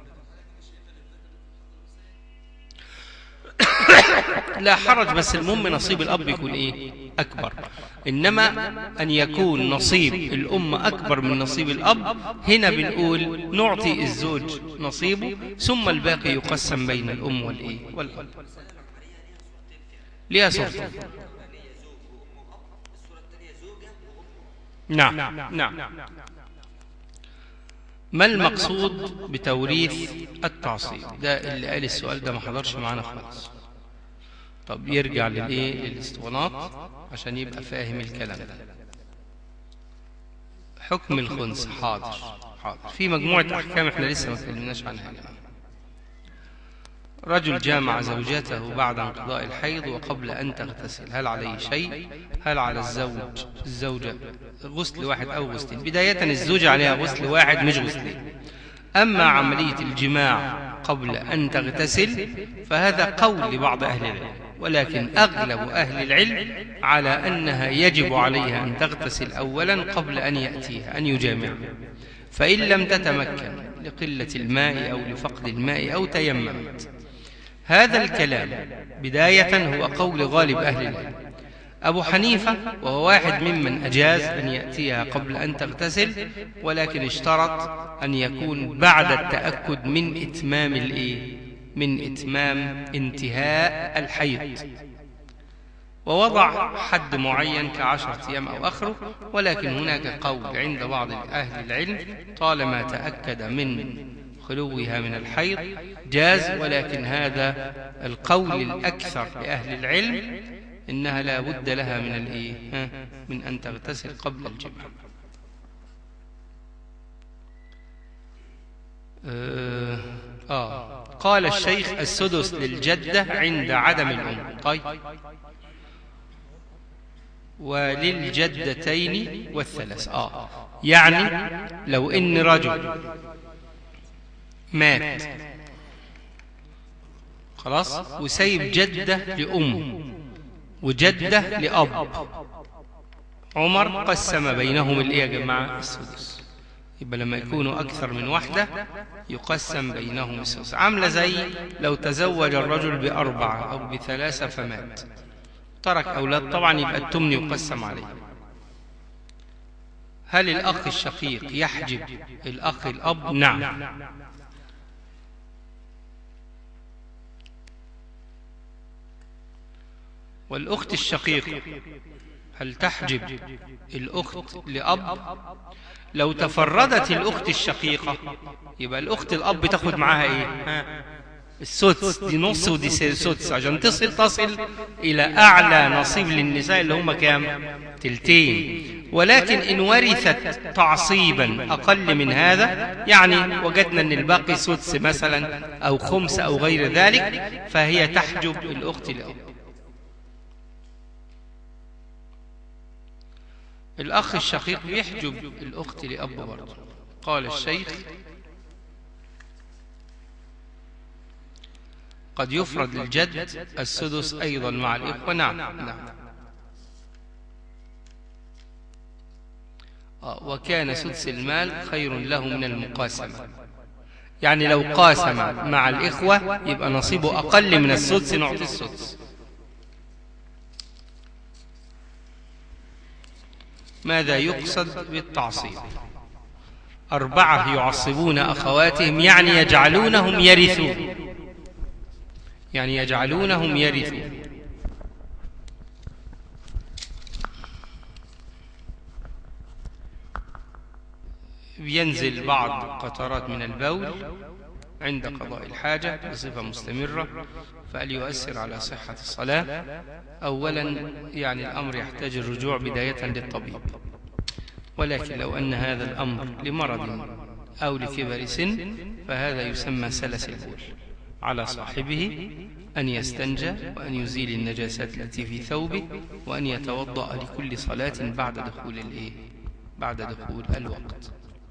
لا حرج بس المهم نصيب الأب يكون إيه أكبر إنما أن يكون نصيب الأم أكبر من نصيب الأب هنا بنقول نعطي الزوج نصيبه ثم الباقي يقسم بين الأم والإيه والأب ليها صورتين نعم نعم ما المقصود بتوريث التعصيب ده اللي قال السؤال ده ما حضرش معانا خالص طب يرجع للايه للاسطوانات عشان يبقى فاهم الكلام ده حكم الخنس حاضر حاضر في مجموعة أحكام احنا لسه ما اتكلمناش عنها يعني. رجل جامع زوجته بعد انقضاء الحيض وقبل أن تغتسل هل عليه شيء هل على الزوج الزوجة غسل واحد أو غسلين بداية الزوجة عليها غسل واحد مش غسلين أما عملية الجماع قبل أن تغتسل فهذا قول لبعض أهل العلم ولكن أغلب أهل العلم على أنها يجب عليها أن تغتسل أولا قبل أن يأتيها أن يجامع فإن لم تتمكن لقلة الماء أو لفقد الماء أو تيممت هذا الكلام بداية هو قول غالب أهل العلم أبو حنيفة وهو واحد ممن أجاز أن يأتيها قبل أن تغتسل ولكن اشترط أن يكون بعد التأكد من إتمام الإيه؟ من إتمام انتهاء الحيض ووضع حد معين كعشرة أيام أو آخره ولكن هناك قول عند بعض أهل العلم طالما تأكد من خلوها من الحيض جاز ولكن هذا القول الأكثر لأهل العلم إنها لا بد لها من الإيه من أن تغتسل قبل الجمع آه, آه قال الشيخ السدس للجدة عند عدم الأم طيب وللجدتين والثلاث آه يعني لو إن رجل مات خلاص وسيب جدة لأم وجدة لأب عمر قسم بينهم الإيه يا جماعة السدس يبقى لما يكونوا أكثر من واحدة يقسم بينهم السدس عاملة زي لو تزوج الرجل بأربعة أو بثلاثة فمات ترك أولاد طبعا يبقى التمن يقسم عليه هل الأخ الشقيق يحجب الأخ الأب نعم والأخت الشقيقة هل تحجب الأخت لأب لو تفردت الأخت الشقيقة يبقى الأخت الأب تاخد معاها إيه ها؟ السدس دي نص ودي سدس عشان تصل تصل إلى أعلى نصيب للنساء اللي هم كام تلتين ولكن إن ورثت تعصيبا أقل من هذا يعني وجدنا أن الباقي سدس مثلا أو خمس أو غير ذلك فهي تحجب الأخت الأب الأخ الشقيق يحجب الأخت لأب برضه قال الشيخ قد يفرد للجد السدس أيضا مع الإخوة نعم نعم آه وكان سدس المال خير له من المقاسمة يعني لو قاسم مع الإخوة يبقى نصيبه أقل من السدس نعطي السدس ماذا يقصد بالتعصيب أربعة يعصبون أخواتهم يعني يجعلونهم يرثون يعني يجعلونهم يرثون ينزل بعض قطرات من البول عند قضاء الحاجة بصفة مستمرة فهل يؤثر على صحة الصلاة أولا يعني الأمر يحتاج الرجوع بداية للطبيب ولكن لو أن هذا الأمر لمرض أو لكبر سن فهذا يسمى سلس البول على صاحبه أن يستنجى وأن يزيل النجاسات التي في ثوبه وأن يتوضأ لكل صلاة بعد دخول الإيه؟ بعد دخول الوقت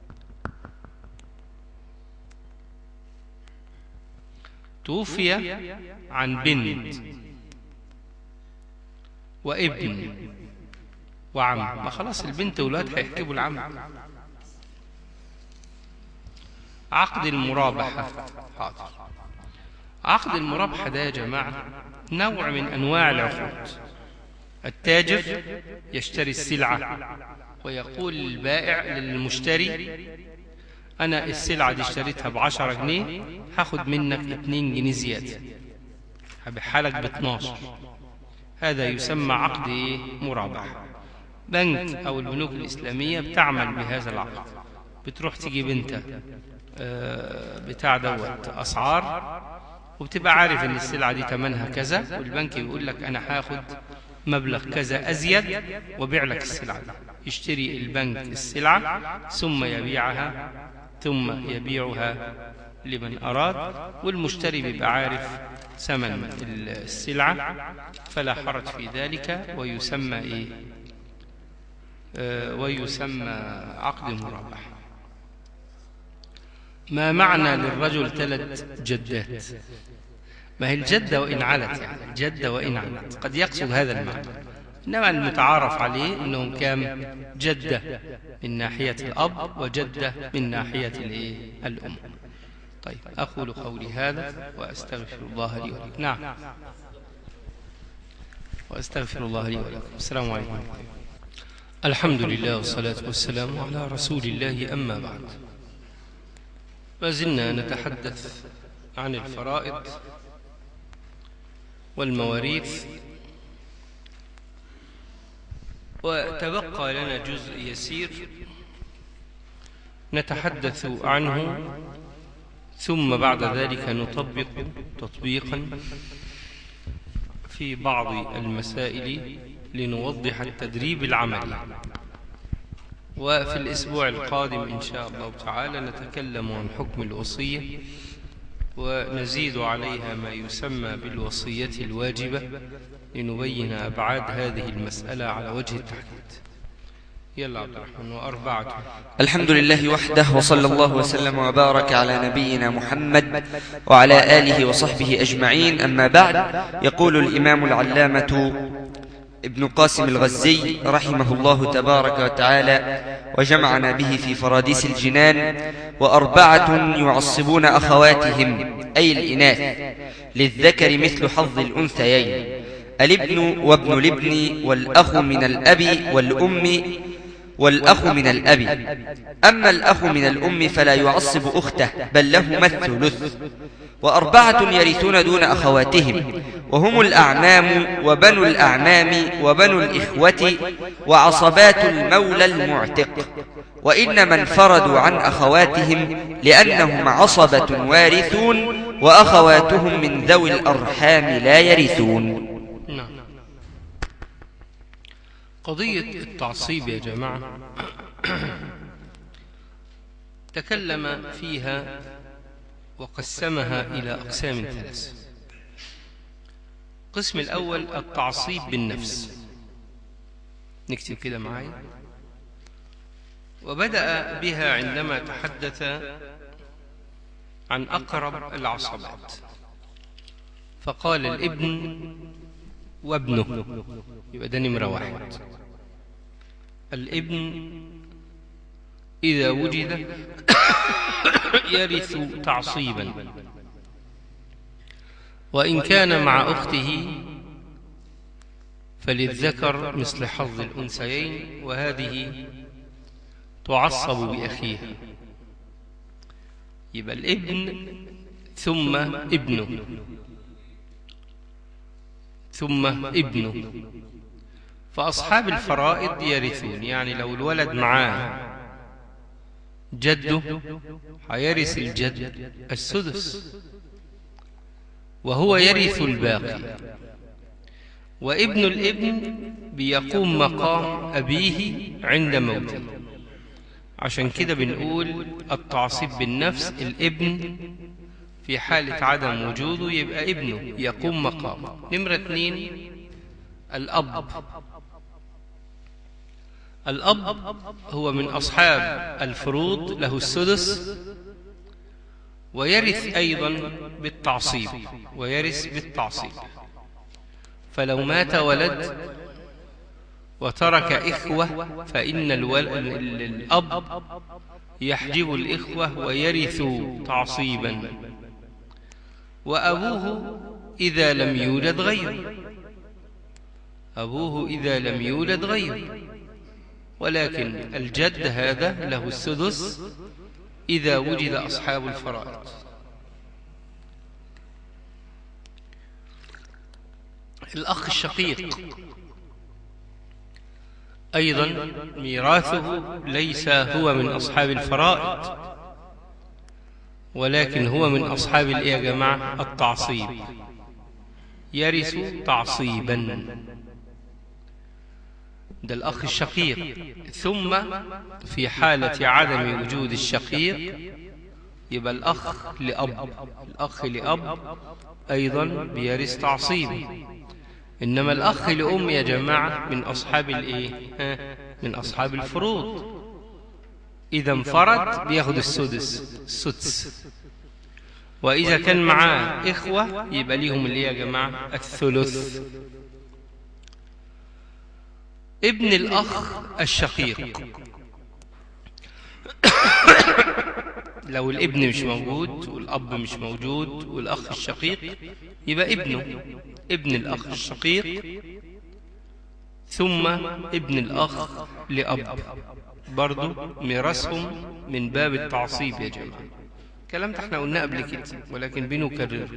توفي عن بنت وابن وعم ما خلاص البنت والولاد هيحجبوا العم عقد المرابحة حاضر عقد المرابحة ده يا جماعة نوع من أنواع العقود التاجر يشتري السلعة ويقول للبائع للمشتري أنا السلعة دي اشتريتها بعشرة جنيه هاخد منك اتنين جنيه زيادة هبيعها لك باتناشر هذا يسمى عقد إيه؟ مرابحة بنك أو البنوك الإسلامية بتعمل بهذا العقد بتروح تجيب انت بتاع دوت أسعار وبتبقى عارف ان السلعة دي تمنها كذا والبنك يقول لك انا هاخد مبلغ كذا ازيد وبيع لك السلعة دي يشتري البنك السلعة ثم يبيعها ثم يبيعها لمن أراد والمشتري بيبقى عارف ثمن السلعة فلا حرج في ذلك ويسمى إيه آه ويسمى عقد مرابح ما معنى للرجل ثلاث جدات ما هي الجدة وإن علت يعني الجدة وإن علت قد يقصد هذا المعنى إنما المتعارف عليه أنهم كام جدة من ناحية الأب وجدة من ناحية الإيه؟ الأم طيب أقول قولي هذا وأستغفر الله لي ولكم نعم وأستغفر الله لي ولكم السلام عليكم الحمد لله والصلاة والسلام على رسول الله أما بعد ما زلنا نتحدث عن الفرائض والمواريث وتبقى لنا جزء يسير نتحدث عنه ثم بعد ذلك نطبق تطبيقا في بعض المسائل لنوضح التدريب العملي وفي الأسبوع القادم إن شاء الله تعالى نتكلم عن حكم الوصية ونزيد عليها ما يسمى بالوصية الواجبة لنبين أبعاد هذه المسألة على وجه التحديد يلا عبد الرحمن وأربعة الحمد لله وحده وصلى الله وسلم وبارك على نبينا محمد وعلى آله وصحبه أجمعين أما بعد يقول الإمام العلامة ابن قاسم الغزي رحمه الله تبارك وتعالى وجمعنا به في فراديس الجنان وأربعة يعصبون أخواتهم أي الإناث للذكر مثل حظ الأنثيين الابن وابن الابن والأخ من الأب والأم والأخ من الأب أما الأخ من الأم فلا يعصب أخته بل لهما الثلث وأربعة يرثون دون أخواتهم وهم الأعمام وبنو الأعمام وبنو الإخوة وعصبات المولى المعتق وإنما انفردوا عن أخواتهم لأنهم عصبة وارثون وأخواتهم من ذوي الأرحام لا يرثون نعم قضية التعصيب يا جماعة تكلم فيها وقسمها إلى أقسام ثلاث القسم الأول التعصيب بالنفس نكتب كده معايا وبدأ بها عندما تحدث عن أقرب العصبات فقال الابن وابنه يبقى ده نمرة واحد الابن إذا وجد يرث تعصيبا وإن كان مع أخته فللذكر مثل حظ الأنثيين وهذه تعصب بأخيها يبقى الابن ثم ابنه ثم ابنه فأصحاب الفرائض يرثون يعني لو الولد معاه جده هيرث الجد السدس وهو يرث الباقي وابن الابن بيقوم مقام أبيه عند موته عشان كده بنقول التعصيب بالنفس الابن في حالة عدم وجوده يبقى ابنه يقوم مقامه نمرة اثنين الأب الأب هو من أصحاب الفروض له السدس ويرث أيضا بالتعصيب ويرث بالتعصيب فلو مات ولد وترك إخوة فإن الول... الأب يحجب الإخوة ويرث تعصيبا وأبوه إذا لم يولد غيره أبوه إذا لم يولد غيره ولكن الجد هذا له السدس إذا وجد أصحاب الفرائض الأخ الشقيق أيضا ميراثه ليس هو من أصحاب الفرائض ولكن هو من أصحاب الإيه يا جماعة التعصيب يرث تعصيبا ده الأخ الشقيق ثم في حالة عدم وجود الشقيق يبقى الأخ لأب الأخ لأب أيضا بيرث تعصيبا إنما الأخ لأم يا جماعة من أصحاب الإيه ها؟ من أصحاب الفروض إذا انفرد بياخد السدس السدس وإذا كان معاه إخوة يبقى ليهم اللي يا جماعة الثلث ابن الأخ الشقيق لو الابن مش موجود والأب مش موجود والأخ الشقيق يبقى ابنه ابن الأخ الشقيق ثم ابن الأخ لأب برضو ميراثهم من باب التعصيب يا جماعة الكلام ده احنا قلناه قبل كده ولكن بنكرره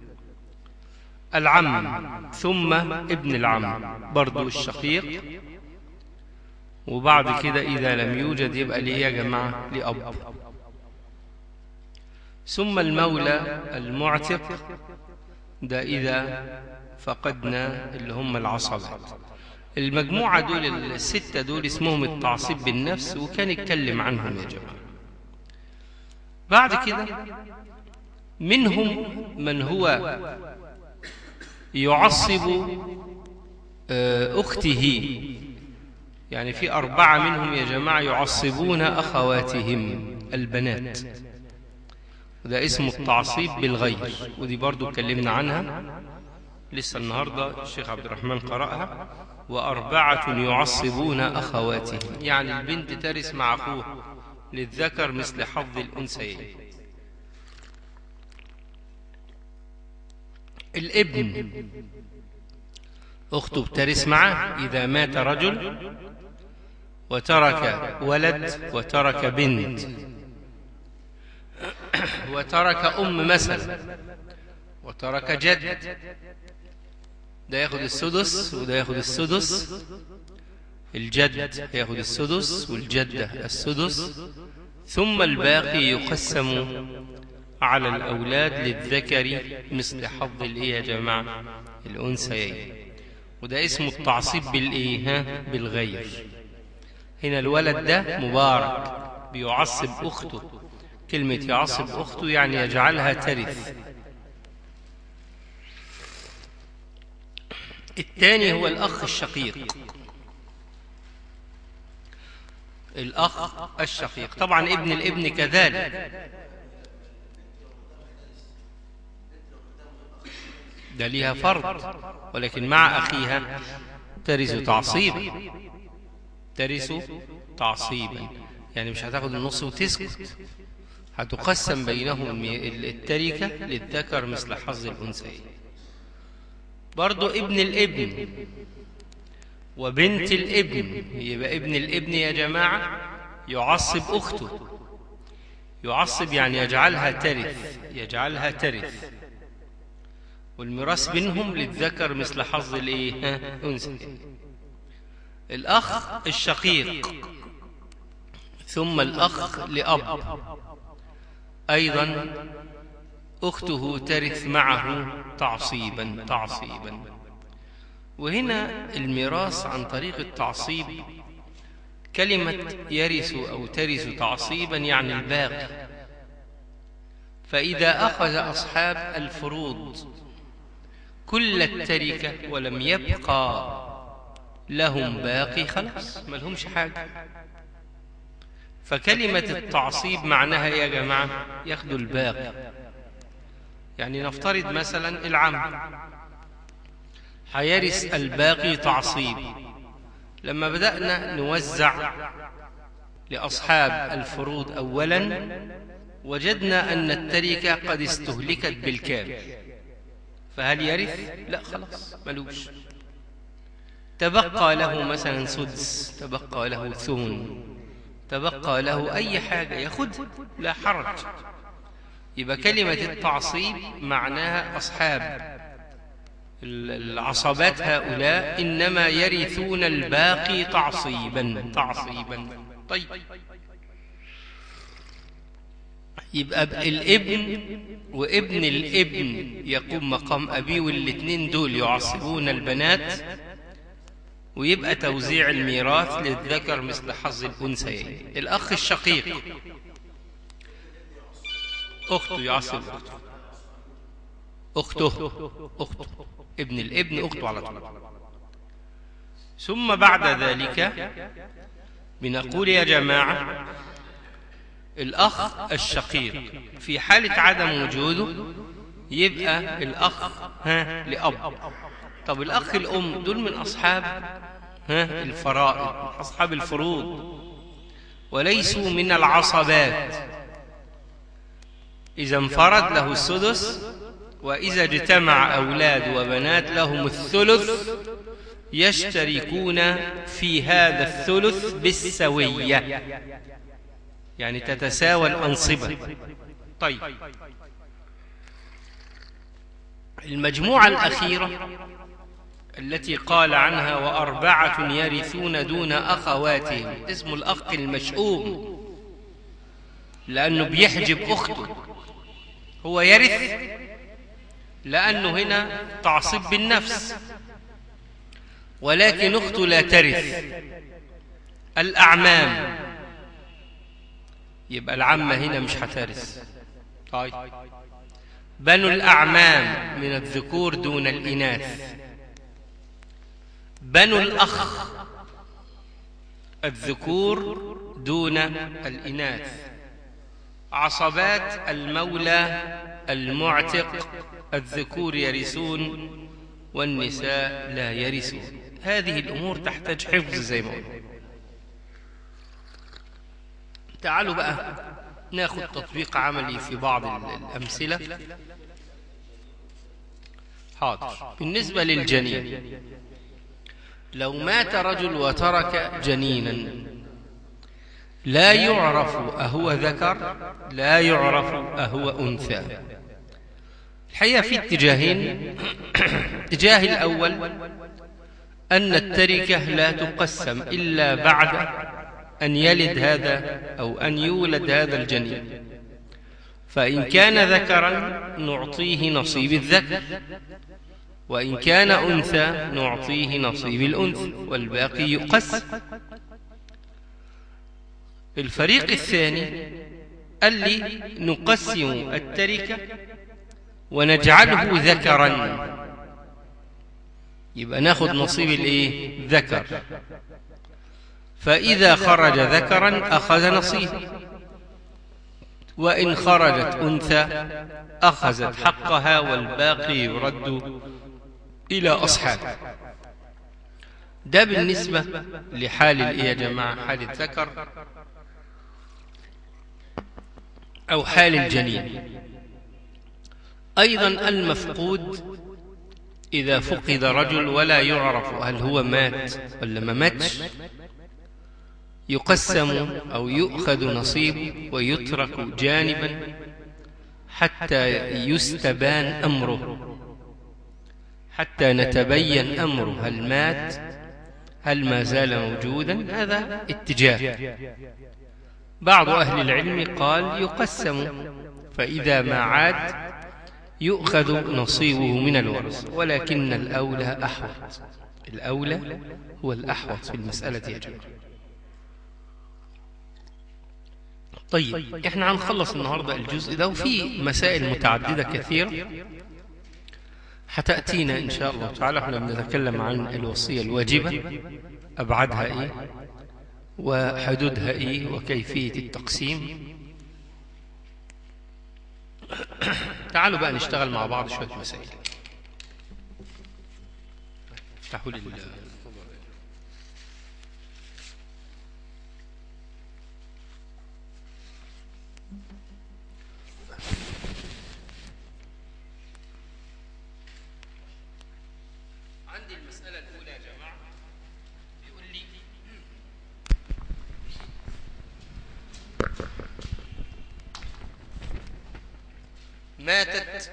العم ثم ابن العم برضو الشقيق وبعد كده إذا لم يوجد يبقى ليه يا جماعة لأب ثم المولى المعتق ده إذا فقدنا اللي هم العصبات المجموعة دول الستة دول اسمهم التعصيب بالنفس وكان يتكلم عنهم يا جماعة بعد كده منهم من هو يعصب أخته يعني في أربعة منهم يا جماعة يعصبون أخواتهم البنات وده اسمه التعصيب بالغير ودي برضو اتكلمنا عنها لسه النهاردة الشيخ عبد الرحمن قرأها وأربعة يعصبون أخواتهم يعني البنت ترث مع أخوها للذكر مثل حظ الأنثيين الابن أخته بترث معه إذا مات رجل وترك ولد وترك بنت وترك أم مثلا وترك جد ده ياخد السدس وده ياخد السدس الجد ياخد السدس والجدة السدس ثم الباقي يقسم على الأولاد للذكر مثل حظ الإيه يا جماعة الأنثيين وده اسمه التعصيب بالإيه ها بالغير هنا الولد ده مبارك بيعصب أخته كلمة يعصب أخته يعني يجعلها ترث الثاني هو الأخ الشقيق الأخ الشقيق طبعا ابن الابن كذلك ده ليها فرض ولكن مع أخيها ترث تعصيبا ترث تعصيبا يعني مش هتاخد النص وتسكت هتقسم بينهم التركة للذكر مثل حظ الأنثيين برضو ابن الابن وبنت الابن يبقى ابن الابن يا جماعة يعصب أخته يعصب يعني يجعلها ترث يجعلها ترث والميراث بينهم للذكر مثل حظ الايه انثى الاخ الشقيق ثم الاخ لاب ايضا اخته ترث معه تعصيبا تعصيبا وهنا الميراث عن طريق التعصيب كلمة يرث أو ترث تعصيبا يعني الباقي فإذا أخذ أصحاب الفروض كل التركة ولم يبقى لهم باقي خلاص ما لهمش حاجة فكلمة التعصيب معناها يا جماعة ياخدوا الباقي يعني نفترض مثلا العم هيرث الباقي تعصيب لما بدأنا نوزع لأصحاب الفروض أولا وجدنا أن التركة قد استهلكت بالكامل فهل يرث؟ لا خلاص ملوش تبقى له مثلا سدس تبقى له ثمن تبقى له أي حاجة ياخد لا حرج يبقى كلمة التعصيب معناها أصحاب العصبات هؤلاء إنما يرثون الباقي تعصيبا تعصيبا طيب يبقى الابن وابن الابن يقوم مقام أبيه والاثنين دول يعصبون البنات ويبقى توزيع الميراث للذكر مثل حظ الأنثيين الأخ الشقيق أخته يعصب أخته أخته أخته ابن الابن أخته على طول ثم بعد ذلك بنقول يا جماعة الأخ الشقيق في حالة عدم وجوده يبقى الأخ ها لأب طب الأخ الأم دول من أصحاب ها الفرائض أصحاب الفروض وليسوا من العصبات إذا انفرد له السدس وإذا اجتمع أولاد وبنات لهم الثلث يشتركون في هذا الثلث بالسوية يعني تتساوى الأنصبة طيب المجموعة الأخيرة التي قال عنها وأربعة يرثون دون أخواتهم اسم الأخ المشؤوم لأنه بيحجب أخته هو يرث لأنه هنا تعصب بالنفس ولكن أخته لا ترث الأعمام يبقى العمة هنا مش هترث طيب بنو الأعمام من الذكور دون الإناث بنو الأخ الذكور دون الإناث عصبات المولى المعتق الذكور يرثون والنساء لا يرثون هذه الأمور تحتاج حفظ زي ما قلنا تعالوا بقى ناخذ تطبيق عملي في بعض الأمثلة حاضر بالنسبة للجنين لو مات رجل وترك جنينا لا يعرف أهو ذكر لا يعرف أهو أنثى الحقيقة في اتجاهين اتجاه الأول أن التركة لا تقسم إلا بعد أن يلد هذا أو أن يولد هذا الجنين فإن كان ذكرا نعطيه نصيب الذكر وإن كان أنثى نعطيه نصيب الأنثى والباقي يقسم الفريق الثاني قال لي نقسم التركة ونجعله ذكرا يبقى ناخد نصيب الايه ذكر فإذا خرج ذكرا أخذ نصيبه وإن خرجت أنثى أخذت حقها والباقي يرد إلى أصحابه ده بالنسبة لحال الإيه يا جماعة حال الذكر أو حال الجنين أيضا المفقود إذا فقد رجل ولا يعرف هل هو مات ولا ما ماتش يقسم أو يؤخذ نصيب ويترك جانبا حتى يستبان أمره حتى نتبين أمره هل مات هل ما زال موجودا هذا اتجاه بعض أهل العلم قال يقسم فإذا ما عاد يؤخذ نصيبه من الورث ولكن الأولى أحوط الأولى هو الأحوط في المسألة يا جماعة طيب احنا هنخلص النهاردة الجزء ده وفي مسائل متعددة كثيرة هتأتينا إن شاء الله تعالى احنا بنتكلم عن الوصية الواجبة أبعادها إيه وحدودها إيه وكيفية التقسيم تعالوا بقى نشتغل مع بعض شوية مسائل افتحوا لي عندي المسألة الأولى يا جماعة بيقول لي ماتت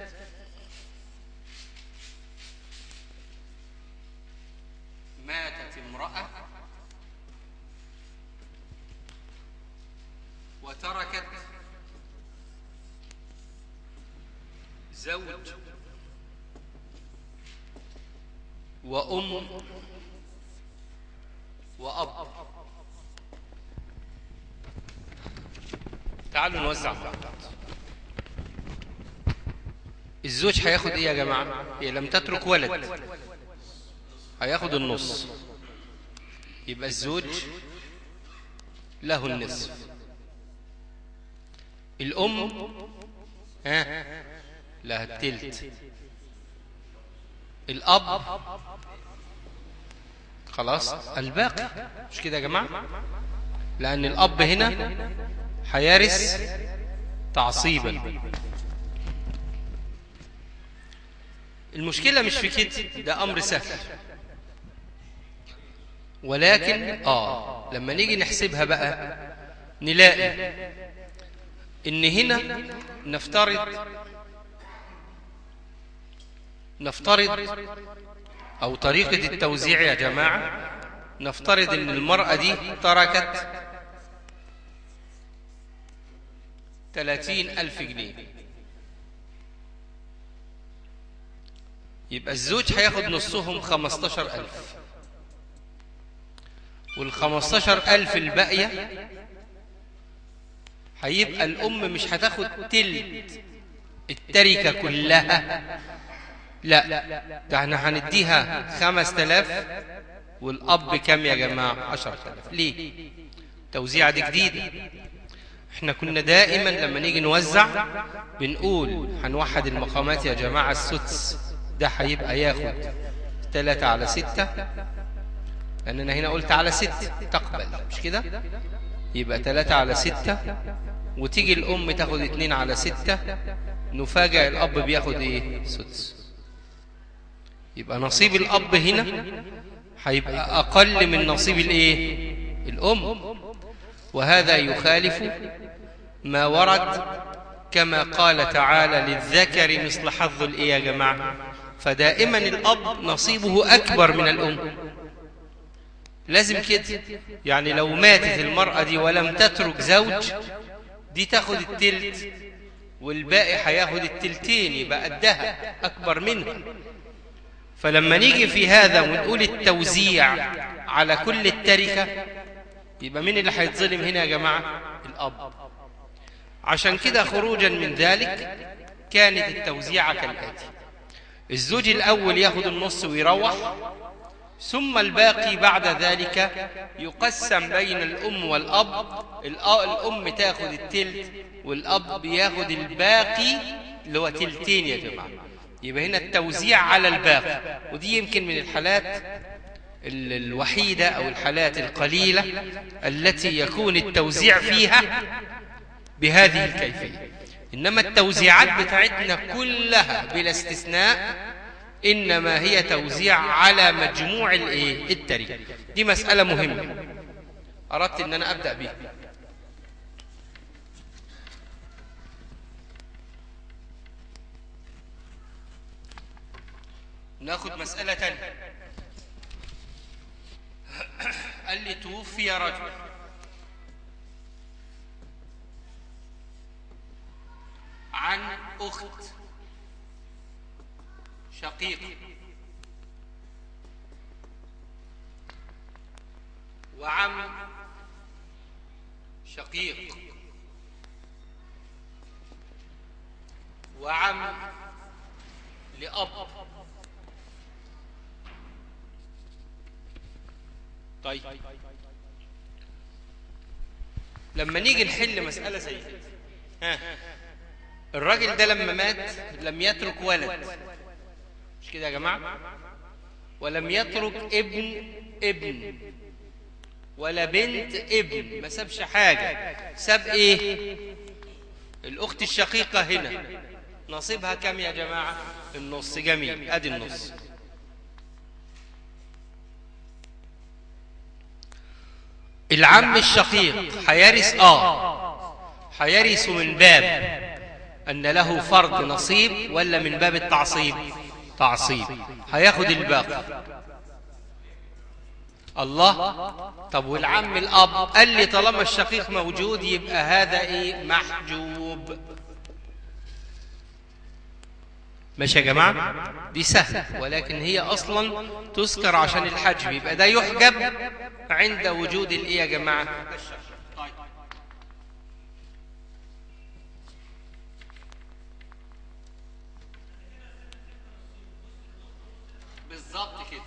ماتت امرأة وتركت زوج وأم وأب تعالوا نوزع بعض الزوج هياخد ايه يا جماعة هي لم تترك ولد هياخد النص يبقى الزوج له النصف الأم ها لها التلت الأب خلاص الباقي مش كده يا جماعة لأن الأب هنا هيرث تعصيبا المشكلة مش في كده ده أمر سهل ولكن آه لما نيجي نحسبها بقى نلاقي إن هنا نفترض نفترض أو طريقة التوزيع يا جماعة نفترض إن المرأة دي تركت ثلاثين ألف جنيه يبقى الزوج هياخد نصهم خمستاشر ألف والخمستاشر ألف الباقية هيبقى الأم مش هتاخد تلت التركة كلها لا ده احنا هنديها خمس تلاف والأب كم يا جماعة عشر تلاف ليه توزيعة دي جديدة احنا كنا دائما لما نيجي نوزع بنقول هنوحد المقامات يا جماعة السدس ده هيبقى ياخد تلاتة على ستة لأننا هنا قلت على ست تقبل مش كده يبقى تلاتة على ستة وتيجي الأم تاخد اتنين على ستة نفاجأ الأب بياخد ايه سدس يبقى نصيب الأب هنا هيبقى أقل من نصيب الايه الأم وهذا يخالف ما ورد كما قال تعالى للذكر مثل حظ الايه يا جماعه فدائما الاب نصيبه اكبر من الام لازم كده يعني لو ماتت المراه دي ولم تترك زوج دي تاخد التلت والباقي هياخد التلتين يبقى قدها اكبر منها فلما نيجي في هذا ونقول التوزيع على كل التركه يبقى مين اللي هيتظلم هنا يا جماعه الاب عشان كده خروجا من ذلك كانت التوزيعة كالآتي الزوج الأول ياخد النص ويروح ثم الباقي بعد ذلك يقسم بين الأم والأب الأم تاخد التلت والأب ياخد الباقي اللي هو تلتين يا جماعة يبقى هنا التوزيع على الباقي ودي يمكن من الحالات الوحيدة أو الحالات القليلة التي يكون التوزيع فيها بهذه الكيفية إنما التوزيعات بتاعتنا كلها بلا استثناء إنما هي توزيع على مجموع الإيه؟ التركة دي مسألة مهمة أردت أن أنا أبدأ بها ناخد مسألة تانية قال لي توفي رجل عن أخت شقيق وعم شقيق وعم لأب طيب لما نيجي نحل مسألة زي كده ها الراجل ده لما مات لم يترك ولد مش كده يا جماعة ولم يترك ابن ابن ولا بنت ابن ما سابش حاجة ساب ايه الاخت الشقيقة هنا نصيبها كم يا جماعة النص جميل ادي النص العم الشقيق هيرث اه هيرث من باب أن له فرض نصيب ولا من باب التعصيب تعصيب هياخد الباقي الله طب والعم الأب قال لي طالما الشقيق موجود يبقى هذا إيه محجوب ماشي يا جماعة دي سهلة ولكن هي أصلا تذكر عشان الحجب يبقى ده يحجب عند وجود الإيه يا جماعة بالظبط كده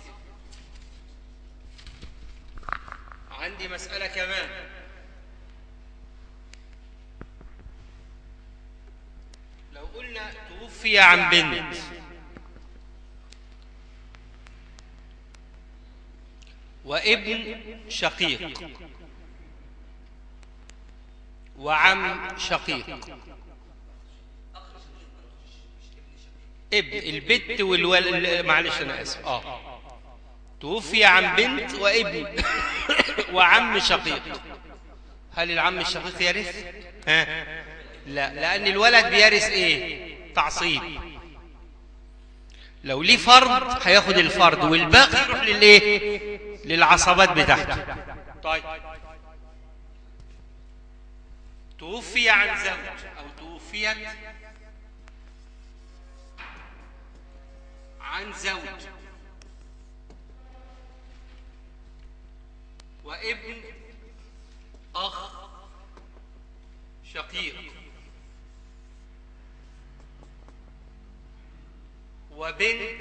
عندي مسألة كمان لو قلنا توفي عن بنت وابن شقيق وعم شقيق ابن البت والولد معلش انا اسف اه توفي عن بنت وابن وعم شقيق هل العم الشقيق يرث ها لا لان الولد بيرث ايه تعصيب لو ليه فرض هياخد الفرض والباقي يروح للايه للعصبات بتاعته طيب توفي عن زوج او توفيت عن زوج وابن أخ شقيق وبنت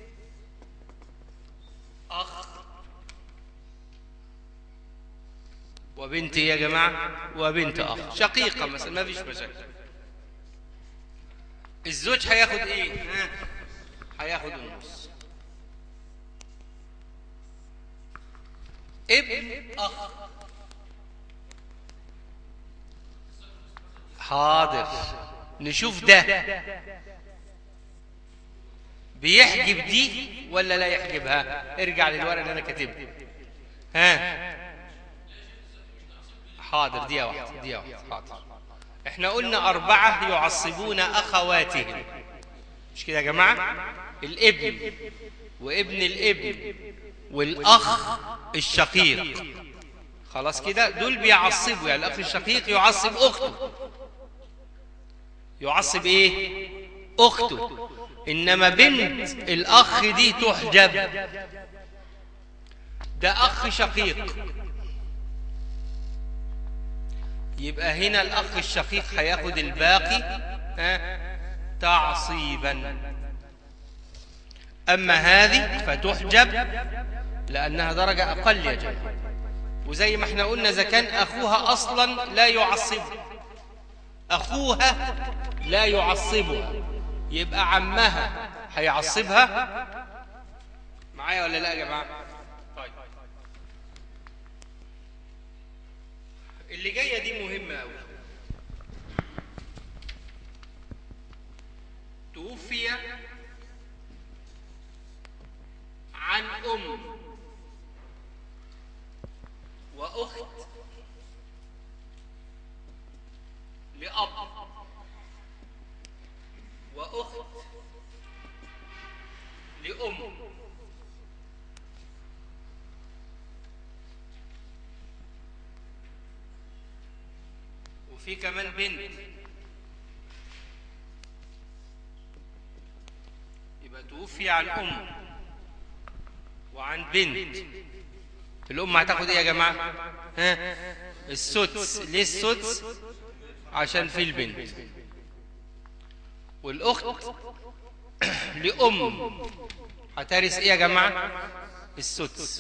أخ وبنت يا جماعة وبنت أخ شقيقة مثلا ما فيش مشاكل الزوج هياخد ايه ها؟ هياخد النص ابن أخ حاضر نشوف ده بيحجب دي ولا لا يحجبها ارجع للورقة اللي أنا كاتبها ها حاضر دي واحدة دي واحدة حاضر احنا قلنا أربعة يعصبون أخواتهم مش كده يا جماعة الابن وابن الابن والأخ الشقيق خلاص كده دول بيعصبوا يعني الأخ الشقيق يعصب أخته يعصب إيه أخته إنما بنت الأخ دي تحجب ده أخ شقيق يبقى هنا الأخ الشقيق هياخد الباقي ها تعصيبا أما هذه فتحجب لأنها درجة أقل يا جماعة وزي ما احنا قلنا إذا كان أخوها أصلا لا يعصبها أخوها لا يعصبها يبقى عمها هيعصبها معايا ولا لا يا جماعة طيب اللي جاية دي مهمة أوي توفي عن أم وأخت لأب وأخت لأم وفي كمان بنت يبقى توفي عن أم وعن بنت الأم هتاخد إيه يا جماعة؟ ها؟ السدس ليه السدس؟ عشان في البنت والأخت لأم هترث إيه يا جماعة؟ السدس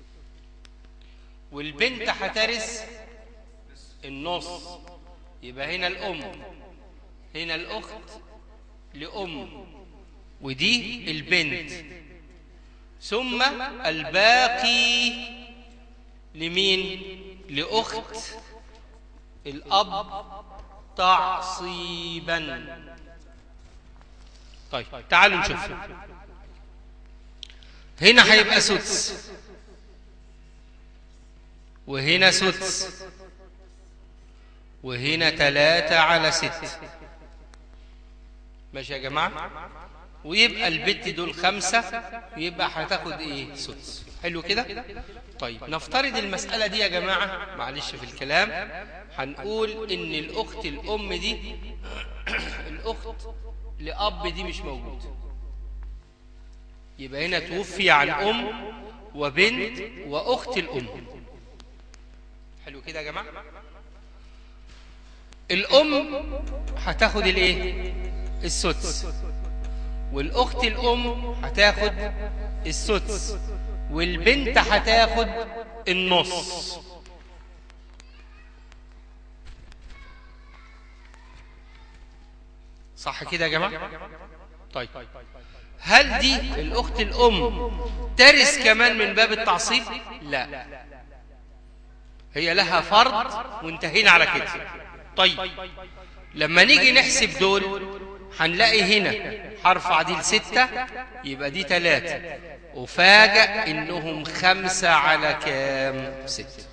والبنت هترث النص يبقى هنا الأم هنا الأخت لأم ودي البنت ثم الباقي لمين لأخت الأب تعصيبا طيب تعالوا نشوف هنا هيبقى سدس وهنا سدس وهنا ثلاثة على ست ماشي يا جماعة ويبقى البت دول خمسة يبقى هتاخد ايه سدس حلو كده طيب نفترض المسألة دي يا جماعة معلش في الكلام هنقول ان الاخت الام دي الاخت لاب دي مش موجود يبقى هنا توفي عن ام وبنت واخت الام حلو كده يا جماعة الام هتاخد الايه السدس والأخت الأم هتاخد السدس والبنت هتاخد النص صح كده يا جماعة طيب هل دي الأخت الأم ترث كمان من باب التعصيب لا هي لها فرض وانتهينا على كده طيب لما نيجي نحسب دول هنلاقي هنا هرفع دي لستة يبقى دي تلاتة وفاجأ انهم خمسة على كام ستة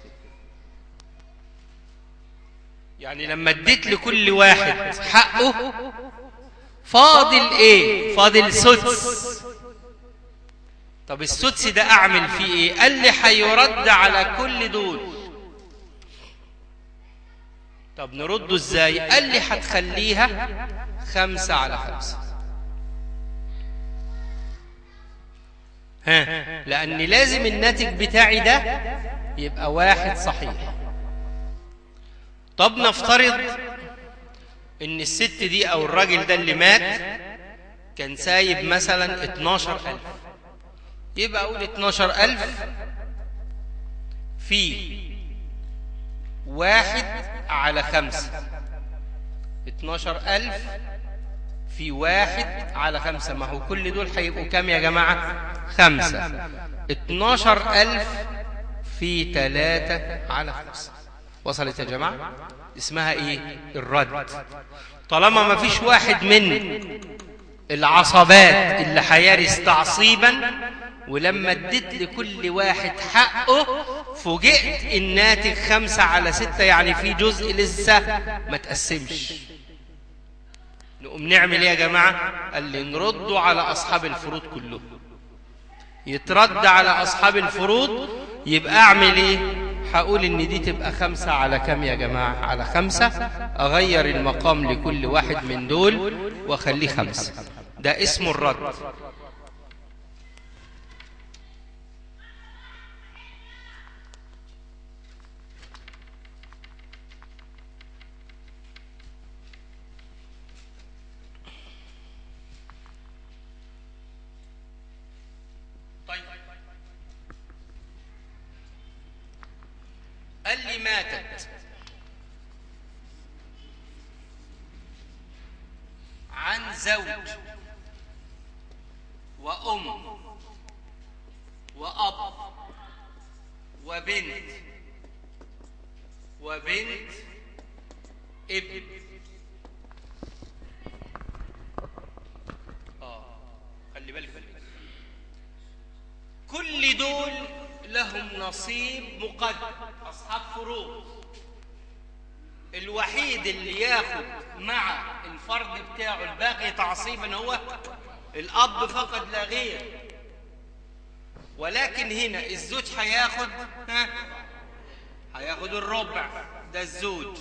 يعني لما اديت لكل واحد حقه فاضل ايه فاضل سدس طب السدس ده اعمل فيه ايه قال لي هيرد على كل دول طب نرده ازاي قال لي هتخليها خمسة على خمسة ها لأن لازم الناتج بتاعي ده يبقى واحد صحيح طب نفترض ان الست دي او الراجل ده اللي مات كان سايب مثلا 12000 يبقى اقول 12000 في واحد على خمسة 12000 في واحد على خمسة ما هو كل دول هيبقوا كام يا جماعة خمسة 12000 في ثلاثة على خمسة وصلت يا جماعة اسمها ايه الرد طالما ما فيش واحد من العصبات اللي هيرث تعصيبا ولما اديت لكل واحد حقه فوجئت الناتج خمسة على ستة يعني في جزء لسه ما تقسمش نقوم نعمل ايه يا جماعة قال لي نرده على أصحاب الفروض كلهم يترد على أصحاب الفروض يبقى أعمل ايه هقول ان دي تبقى خمسة على كم يا جماعة على خمسة اغير المقام لكل واحد من دول واخليه خمسة ده اسمه الرد طيب قال لي ماتت عن زوج وأم وأب وبنت وبنت ابن اه خلي بالك كل دول لهم نصيب مقدم أصحاب فروض الوحيد اللي ياخد مع الفرد بتاعه الباقي تعصيبا هو الأب فقط لا غير ولكن هنا الزوج هياخد ها هياخد الربع ده الزوج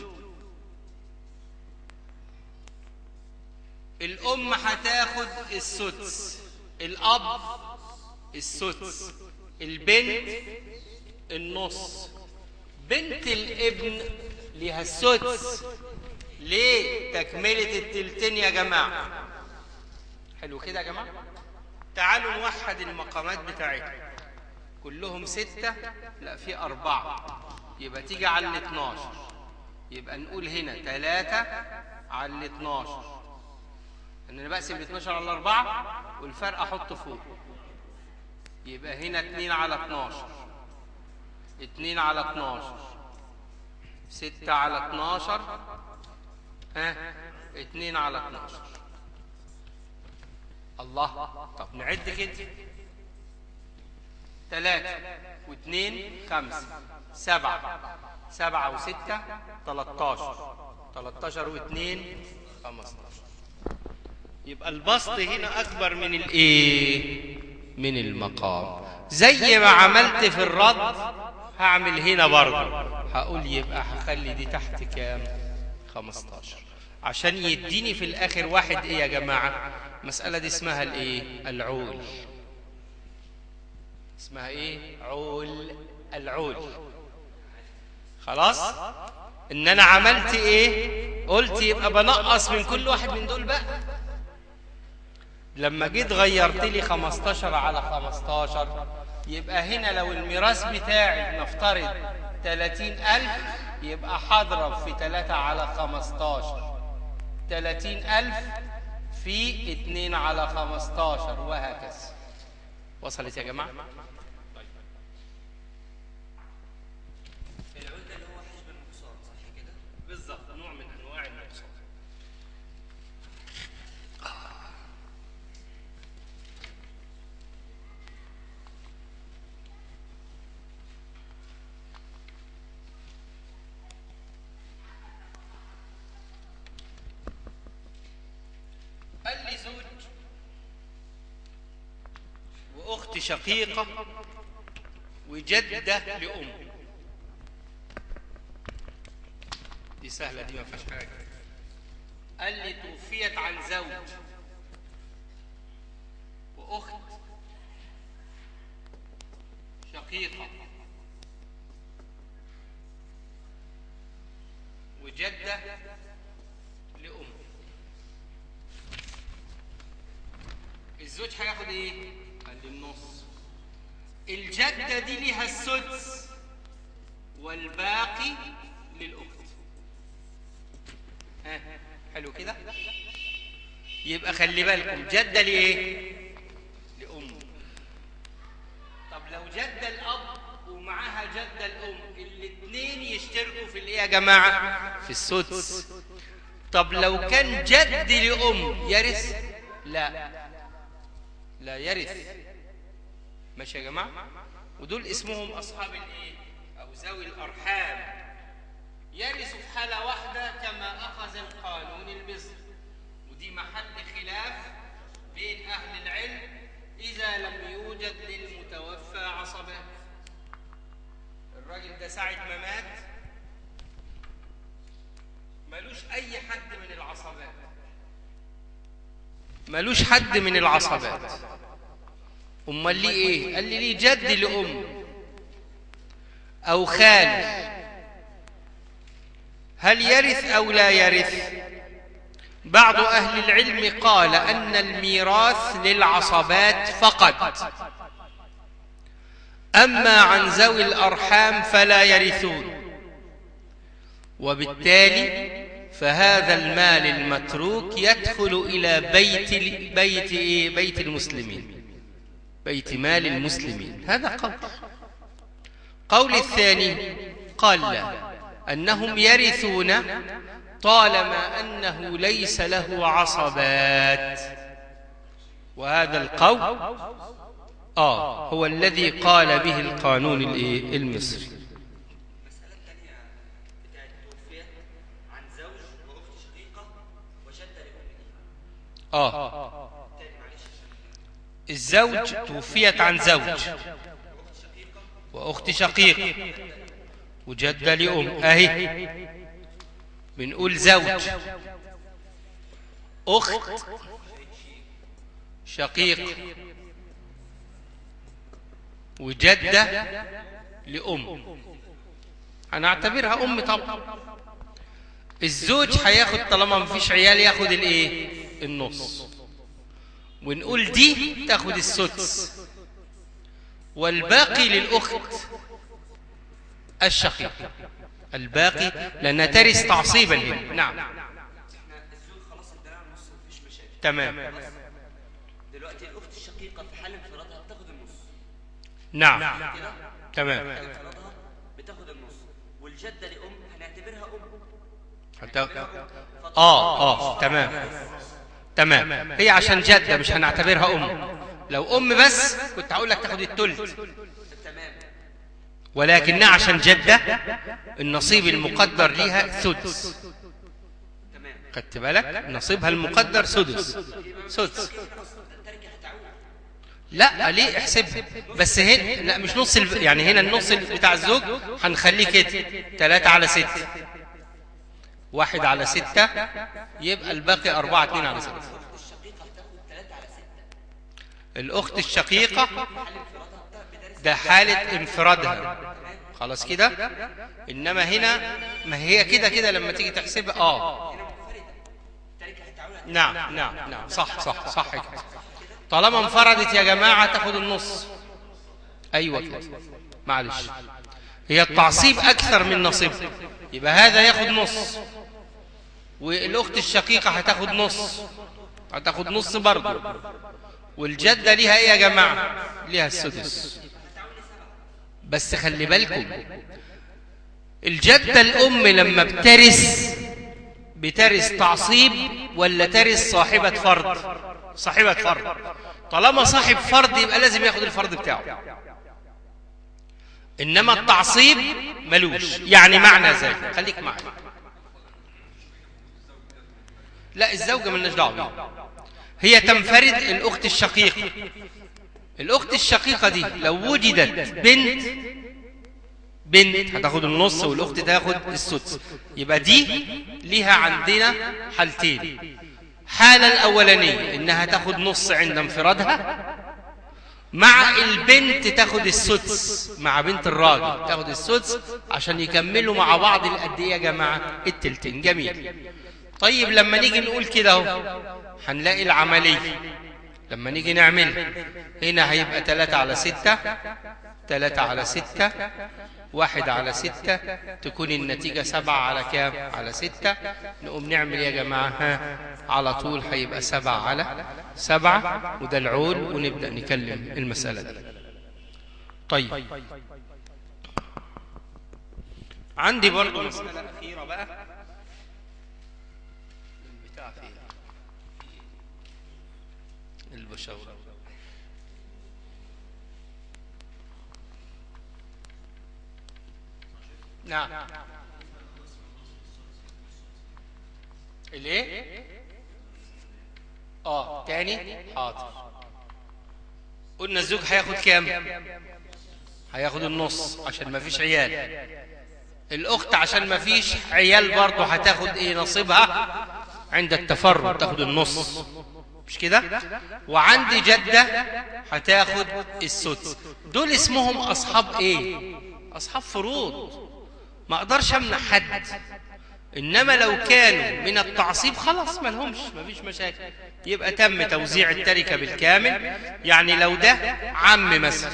الأم هتاخد السدس الأب السدس البنت النص بنت الابن ليها السدس ليه تكملة التلتين يا جماعة حلو كده يا جماعة تعالوا نوحد المقامات بتاعتنا كلهم ستة لا في أربعة يبقى تيجي على ال 12 يبقى نقول هنا ثلاثة على ال 12 ان انا بقسم ال 12 على 4 والفرق احطه فوق يبقى هنا 2 على 12 2 على 12 6 على 12 ها 2 على 12 الله طب نعد كده 3 و2 5 7 7 و6 13 13 و2 15 يبقى البسط هنا أكبر من الإيه؟ من المقام زي ما عملت في الرد هعمل هنا برضه هقول يبقى هخلي دي تحت كام 15 عشان يديني في الآخر واحد إيه يا جماعة المسألة دي اسمها الإيه العول اسمها إيه عول العول خلاص إن أنا عملت إيه قلت يبقى بنقص من كل واحد من دول بقى لما جيت غيرت لي 15 على 15 يبقى هنا لو الميراث بتاعي نفترض 30000 يبقى هضرب في 3 على 15 30000 في 2 على 15 وهكذا وصلت يا جماعة؟ العدة اللي هو حسب النقصان صح كده؟ بالظبط نوع من أنواع النقصان قال لي زوج وأخت شقيقة وجدة لأم دي سهلة دي ما فيهاش حاجة قال لي توفيت عن زوج وأخت شقيقة وجدة لأم الزوج هياخد ايه؟ قال لي النص الجدة دي ليها السدس والباقي للأخت ها حلو كده يبقى خلي بالكم جدة لإيه لأم طب لو جدة الأب ومعاها جدة الأم الاثنين يشتركوا في الإيه يا جماعة في السدس طب لو كان جد لأم يرث لا لا يرث ماشي يا جماعة ودول اسمهم أصحاب الإيه أو ذوي الأرحام يرث في حالة واحدة كما أخذ القانون المصري ودي محل خلاف بين أهل العلم إذا لم يوجد للمتوفى عصبات الراجل ده ساعة ما مات ملوش أي حد من العصبات ملوش حد من العصبات أمال ليه إيه؟ قال لي ليه جد لأم أو خال هل يرث أو لا يرث بعض أهل العلم قال أن الميراث للعصبات فقط أما عن ذوي الأرحام فلا يرثون وبالتالي فهذا المال المتروك يدخل إلى بيت بيت إيه؟ بيت المسلمين بيت مال المسلمين هذا قول قول الثاني قال لا أنهم يرثون طالما أنه ليس له عصبات وهذا القول آه هو الذي قال به القانون الإيه؟ المصري المسألة الثانية بتاعت توفيت عن زوج وأخت شقيقة وجدة لأمه آه تاني معلش الزوج توفيت عن زوج وأخت شقيقة وأخت شقيق وجدة لأم أهي بنقول زوج أخت شقيق وجدة لأم هنعتبرها أم طبعا الزوج هياخد طالما مفيش عيال ياخد الايه النص ونقول دي تاخد السدس والباقي للأخت الشقيق الباقي لأنها ترث تعصيبا هنا نعم احنا الزوج خلاص ادانا النص مفيش مشاكل تمام دلوقتي الأخت الشقيقة في حال انفرادها بتاخد النص نعم كده تمام حال انفرادها بتاخد النص والجدة لأم هنعتبرها أم حتى- اه اه تمام تمام هي عشان جدة مش هنعتبرها أم لو أم بس كنت هقول لك تاخد التلت تمام ولكنها عشان جدة النصيب المقدر ليها سدس تمام خدت بالك نصيبها المقدر سدس سدس التركة هتعود لا ليه احسبها بس هنا لا مش نص الب... يعني هنا النص بتاع الزوج هنخليه كده ثلاثة على ستة واحد على ستة يبقى الباقي أربعة اتنين على ستة الشقيقة هتاخد 3 على 6 الأخت الشقيقة حال انفرادها بتاع- بترث ده حالة انفرادها خلاص كده إنما هنا ما هي كده كده لما تيجي تحسبها آه هنا منفردة التركة هتعود نعم نعم نعم صح صح صح كده طالما انفردت يا جماعة تاخد النص أيوة كده معلش هي التعصيب أكثر من نصيب يبقى هذا ياخد نص والأخت الشقيقة هتاخد نص هتاخد نص برضه والجدة ليها ايه يا جماعة ليها السدس بس خلي بالكم الجدة الأم لما بترث بترث تعصيب ولا ترث صاحبة فرض صاحبة فرض طالما صاحب فرض يبقى لازم ياخد الفرض بتاعه إنما التعصيب ملوش يعني معنى ذلك خليك معي لا الزوجة ملناش دعوة بيها. هي تنفرد الأخت الشقيقة الأخت الشقيقة دي لو وجدت بنت بنت هتاخد النص والأخت تاخد السدس يبقى دي ليها عندنا حالتين حالة الأولانية إنها تاخد نص عند انفرادها مع البنت تاخد السدس مع بنت الراجل تاخد السدس عشان يكملوا مع بعض القد ايه يا جماعه التلتين جميل طيب لما نيجي نقول كده اهو هنلاقي العمليه لما نيجي نعمل هنا هيبقى 3 على 6 3 على 6 واحد على ستة تكون النتيجة سبعة على كام على ستة نقوم نعمل يا جماعة ها على طول هيبقى سبعة على سبعة وده العول ونبدأ نكلم المسألة دي طيب عندي برضو مسألة أخيرة بقى البتاع فين البشاورة نعم الايه اه تاني حاضر قلنا الزوج هياخد كام هياخد النص عشان ما فيش عيال الاخت عشان ما فيش عيال برضه هتاخد ايه نصيبها عند التفرد تاخد النص مش كده وعندي جدة هتاخد السدس دول اسمهم اصحاب ايه اصحاب فروض ما اقدرش امنع حد انما لو كانوا من التعصيب خلاص ما لهمش ما فيش مشاكل يبقى تم توزيع التركه بالكامل يعني لو ده عم مثلا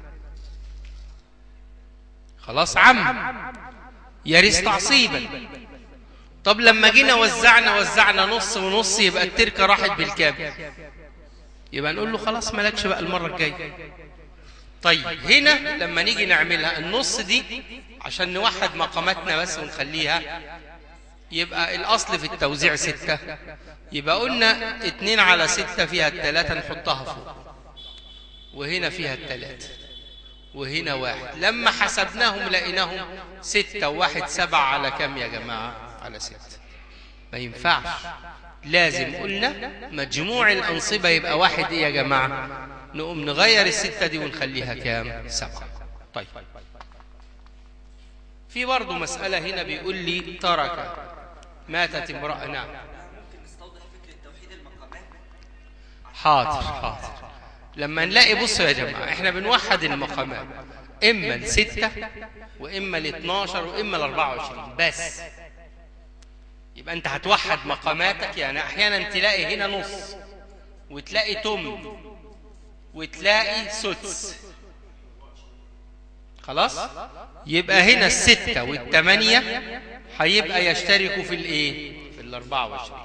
خلاص عم يرث تعصيبا طب لما جينا وزعنا وزعنا نص ونص يبقى التركه راحت بالكامل يبقى نقول له خلاص مالكش بقى المره الجايه طيب هنا لما نيجي نعملها النص دي عشان نوحد مقاماتنا بس ونخليها يبقى الأصل في التوزيع ستة يبقى قلنا اتنين على ستة فيها التلاتة نحطها فوق وهنا فيها التلاتة وهنا واحد لما حسبناهم لقيناهم ستة وواحد سبعة على كم يا جماعة على ستة ما ينفعش لازم قلنا مجموع الأنصبة يبقى واحد إيه يا جماعة نقوم نغير الستة دي ونخليها كام سبعة طيب في برضه مسألة هنا بيقول لي ترك ماتت امرأة نعم حاضر حاضر لما نلاقي بصوا يا جماعة احنا بنوحد المقامات اما الستة واما الاثناشر واما الاربعة وعشرين بس يبقى انت هتوحد مقاماتك يعني احيانا تلاقي هنا نص وتلاقي تم وتلاقي سدس خلاص يبقى هنا الستة والثمانية هيبقى يشتركوا في الايه في الاربعة وعشرين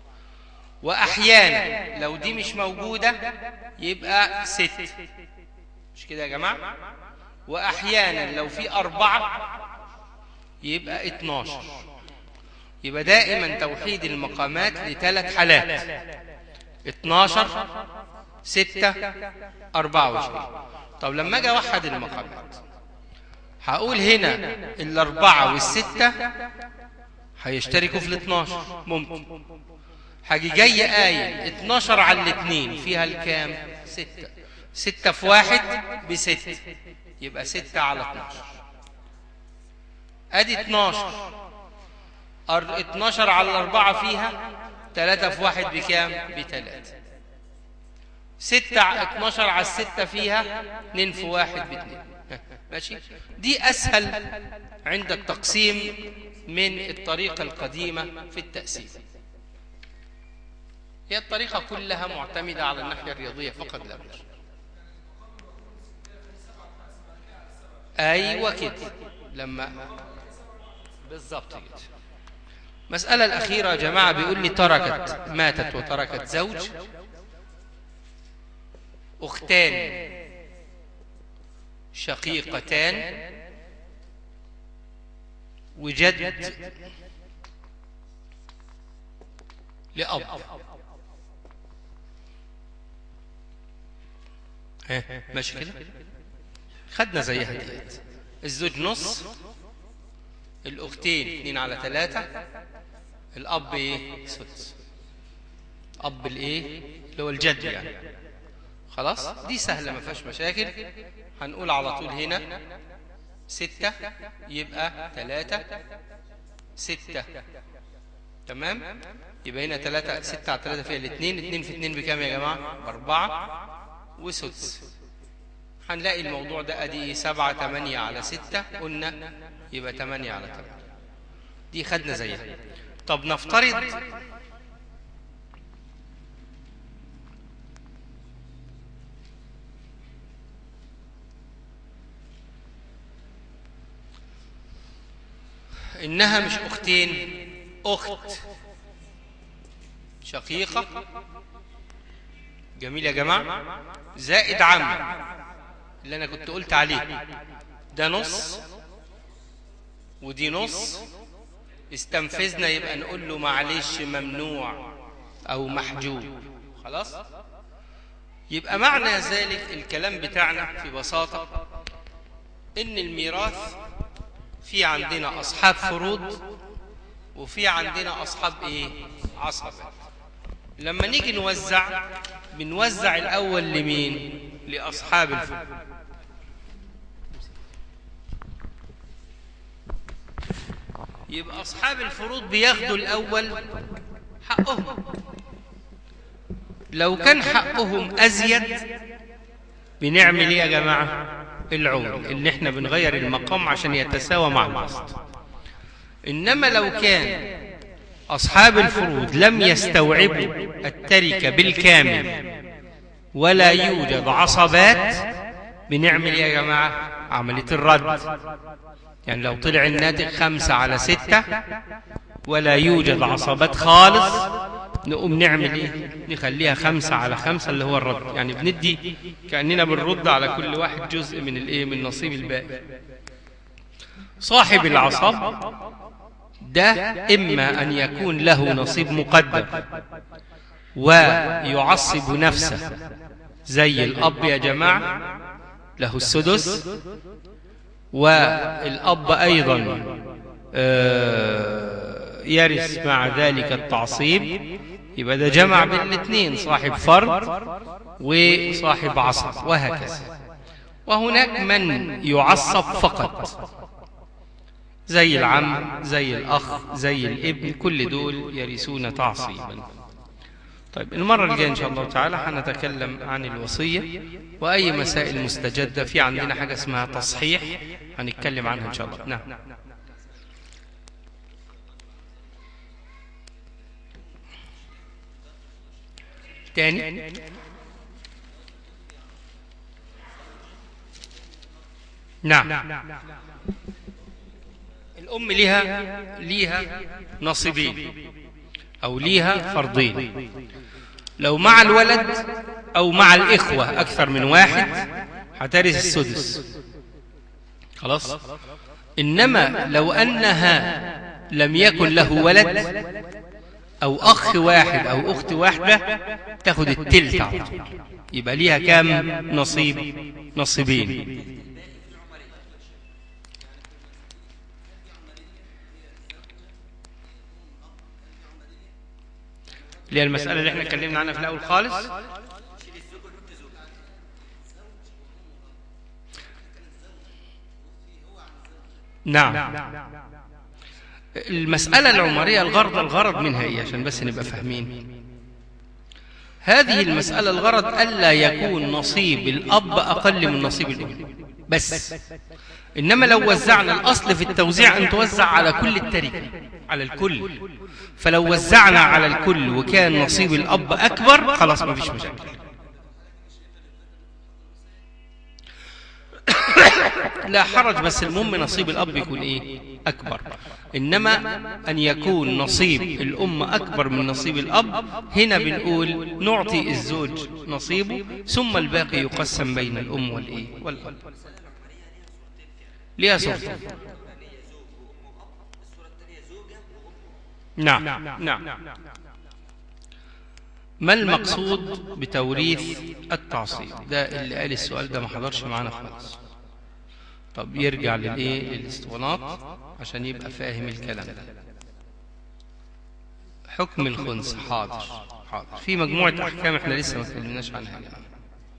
واحيانا لو دي مش موجودة يبقى ست مش كده يا جماعة واحيانا لو في اربعة يبقى اتناشر يبقى دائما توحيد المقامات لثلاث حالات اتناشر ستة أربعة وعشرين طب لما أجي أوحد المقامات هقول هنا الأربعة والستة هيشتركوا في الاثناشر ممكن هاجي جاي قايل 12 على الاثنين فيها الكام ستة ستة في واحد بستة يبقى ستة على 12 ادي 12 أر- 12 على الأربعة فيها ثلاثة في واحد بكام بثلاثة ستة ع- 12 على الستة فيها اتنين في واحد باثنين ها، ماشي دي أسهل عند التقسيم من الطريقة القديمة في التقسيم هي الطريقة كلها معتمدة على الناحية الرياضية فقط لا غير أيوة كده لما بالضبط كده مسألة الأخيرة يا جماعة بيقول لي تركت ماتت وتركت زوج أختان شقيقتان وجد لأب ها ماشي كده خدنا زيها ديت الزوج نص الأختين اتنين على ثلاثة الأب إيه سدس أب الإيه اللي هو الجد يعني خلاص دي سهلة ما فيهاش مشاكل هنقول على طول هنا ستة يبقى ثلاثة ستة تمام يبقى هنا ثلاثة ستة على ثلاثة فيها الاثنين اثنين في اثنين بكام يا جماعة بأربعة وسدس هنلاقي الموضوع ده ادي سبعة تمانية على ستة قلنا يبقى تمانية على تمانية دي خدنا زيها طب نفترض إنها مش أختين أخت شقيقة جميل يا جماعة زائد عم اللي أنا كنت قلت عليه ده نص ودي نص استنفذنا يبقى نقول له معلش ممنوع أو محجوب خلاص يبقى معنى ذلك الكلام بتاعنا في بساطة إن الميراث في عندنا أصحاب فروض وفي عندنا أصحاب إيه عصبة لما نيجي نوزع بنوزع الأول لمين لأصحاب الفروض يبقى أصحاب الفروض بياخدوا الأول حقهم لو كان حقهم أزيد بنعمل إيه يا جماعة العون اللي احنا بنغير المقام عشان يتساوى مع الوسط إنما لو كان أصحاب الفروض لم يستوعبوا التركة بالكامل ولا يوجد عصبات بنعمل إيه يا جماعة عملية الرد يعني لو طلع الناتج خمسة على ستة ولا يوجد عصبات خالص نقوم نعمل ايه نخليها خمسة على خمسة اللي هو الرد يعني بندي كأننا بنرد على كل واحد جزء من الايه من نصيب الباقي صاحب العصب ده إما أن يكون له نصيب مقدر ويعصب نفسه زي الأب يا جماعة له السدس والأب أيضا يرث مع ذلك التعصيب يبقى ده جمع بين الاثنين صاحب فرد وصاحب عصب وهكذا وهناك من يعصب فقط زي العم زي الأخ زي الابن كل دول يرثون تعصيبا طيب المرة الجاية إن شاء الله تعالى هنتكلم عن الوصية وأي مسائل مستجدة في عندنا حاجة اسمها تصحيح هنتكلم عنها إن شاء الله نعم تاني نعم الأم ليها ليها نصيبين أو ليها فرضين لو مع الولد أو مع الإخوة أكثر من واحد هترث السدس خلاص إنما لو أنها لم يكن له ولد أو أخ واحد أو أخت واحدة تاخد التلت على طول يبقى ليها كام نصيب نصيبين اللي هي المسألة اللي احنا اتكلمنا عنها في الأول خالص نعم المسألة العمرية الغرض الغرض منها ايه عشان بس نبقى فاهمين هذه المسألة الغرض ألا يكون نصيب الأب أقل من نصيب الأم بس إنما لو وزعنا الأصل في التوزيع أن توزع على كل التركة على الكل فلو وزعنا على الكل وكان نصيب الأب أكبر خلاص ما فيش مشاكل لا حرج بس المهم نصيب الأب يكون إيه أكبر إنما أن يكون نصيب الأم أكبر من نصيب الأب هنا بنقول نعطي الزوج نصيبه ثم الباقي يقسم بين الأم والإيه والأب ليها سلطة نعم نعم ما المقصود بتوريث التعصيب ده اللي قال السؤال ده ما حضرش معانا خالص طب يرجع للايه للاسطوانات عشان يبقى فاهم الكلام ده حكم الخنس حاضر حاضر في مجموعة أحكام احنا لسه ما اتكلمناش عنها يعني.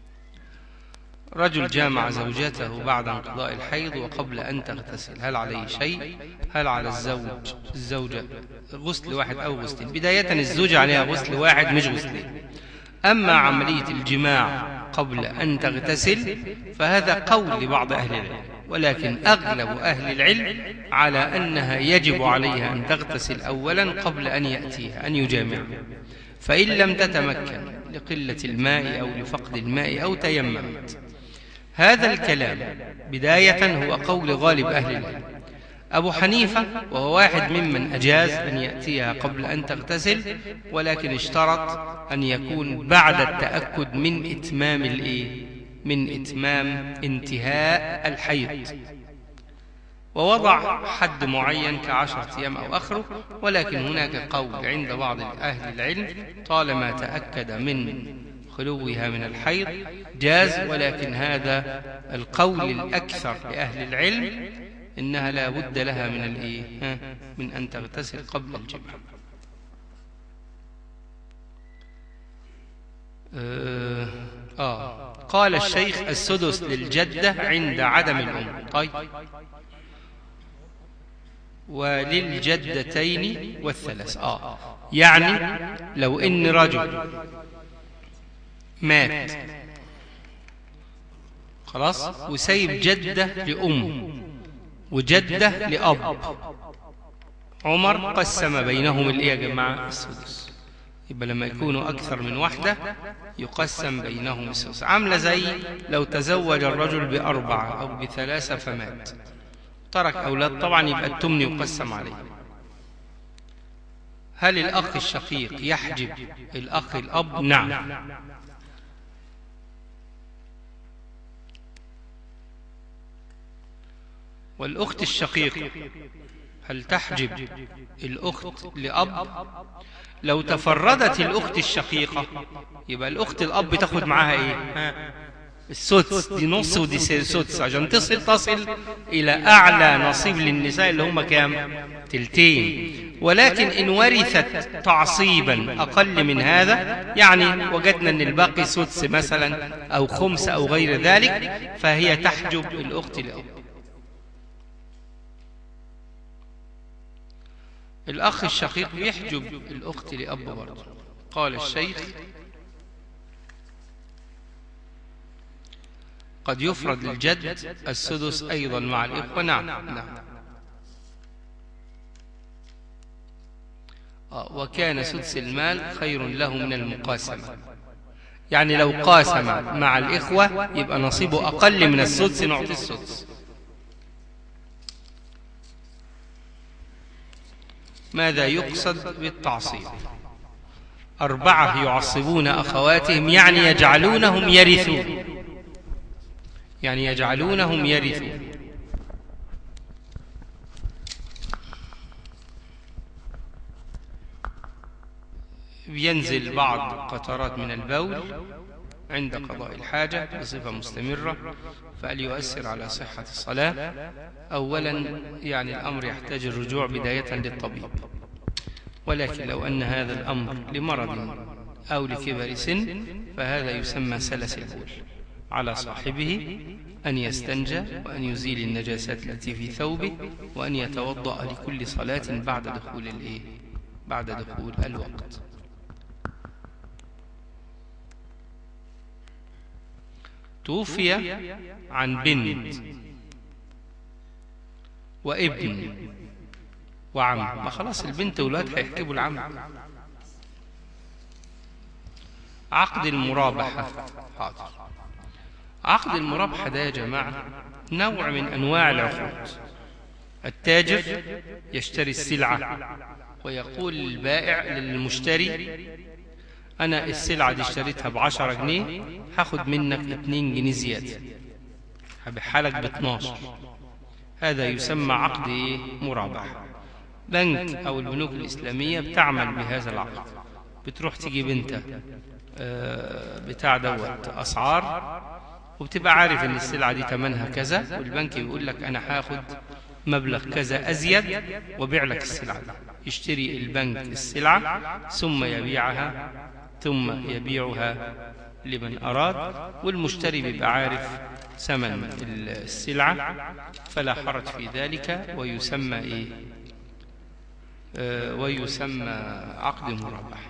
رجل جامع زوجته بعد انقضاء الحيض وقبل أن تغتسل هل عليه شيء هل على الزوج الزوجة غسل واحد أو غسلين بداية الزوجة عليها غسل واحد مش غسلين أما عملية الجماع قبل أن تغتسل فهذا قول لبعض أهل العلم ولكن أغلب أهل العلم على أنها يجب عليها أن تغتسل أولا قبل أن يأتيها أن يجامع فإن لم تتمكن لقلة الماء أو لفقد الماء أو تيممت هذا الكلام بداية هو قول غالب أهل العلم أبو حنيفة وهو واحد ممن أجاز أن يأتيها قبل أن تغتسل ولكن اشترط أن يكون بعد التأكد من إتمام الإيه؟ من إتمام انتهاء الحيض ووضع حد معين كعشرة أيام أو آخره ولكن هناك قول عند بعض أهل العلم طالما تأكد من خلوها من الحيض جاز ولكن هذا القول الأكثر لأهل العلم إنها لا بد لها من الإيه من أن تغتسل قبل الجمع آه, آه قال الشيخ السدس للجدة عند عدم الأم طيب وللجدتين والثلاث آه يعني لو إن رجل مات خلاص وسيب جدة لأم وجدة لأب عمر قسم بينهم الإيه يا جماعة السدس يبقى لما يكونوا أكثر من واحدة يقسم بينهم السدس عاملة زي لو تزوج الرجل بأربعة أو بثلاثة فمات ترك أولاد طبعا يبقى التمن يقسم عليه هل الأخ الشقيق يحجب الأخ الأب نعم والأخت الشقيقة هل تحجب الأخت لأب لو تفردت الأخت الشقيقة يبقى الأخت الأب تاخد معاها إيه ها؟ السدس دي نص ودي سدس عشان تصل تصل إلى أعلى نصيب للنساء اللي هم كام تلتين ولكن إن ورثت تعصيبا أقل من هذا يعني وجدنا أن الباقي سدس مثلا أو خمس أو غير ذلك فهي تحجب الأخت لأب الأخ الشقيق يحجب الأخت لأب برضه قال الشيخ قد يفرد للجد السدس أيضا مع الإخوة نعم نعم آه وكان سدس المال خير له من المقاسمة يعني لو قاسم مع الإخوة يبقى نصيبه أقل من السدس نعطي السدس ماذا يقصد بالتعصيب أربعة يعصبون أخواتهم يعني يجعلونهم يرثون يعني يجعلونهم يرثون ينزل بعض قطرات من البول عند قضاء الحاجة بصفة مستمرة فهل يؤثر على صحة الصلاة أولا يعني الأمر يحتاج الرجوع بداية للطبيب ولكن لو أن هذا الأمر لمرض أو لكبر سن فهذا يسمى سلس البول على صاحبه أن يستنجى وأن يزيل النجاسات التي في ثوبه وأن يتوضأ لكل صلاة بعد دخول الإيه؟ بعد دخول الوقت توفي عن بنت وابن وعم ما خلاص البنت والولاد هيحجبوا العم عقد المرابحة حاضر عقد المرابحة ده يا جماعة نوع من أنواع العقود التاجر يشتري السلعة ويقول للبائع للمشتري أنا السلعة دي اشتريتها بعشرة جنيه هاخد منك اتنين جنيه زيادة هبيعها لك باتناشر هذا يسمى عقد إيه؟ مرابحة بنك أو البنوك الإسلامية بتعمل بهذا العقد بتروح تجيب أنت آه، بتاع دوت أسعار وبتبقى عارف ان السلعة دي تمنها كذا والبنك بيقول لك انا هاخد مبلغ كذا ازيد وبيع لك السلعة دي يشتري البنك السلعة ثم يبيعها ثم يبيعها لمن أراد والمشتري بيبقى عارف ثمن السلعة فلا حرج في ذلك ويسمى إيه آه، ويسمى عقد مرابحة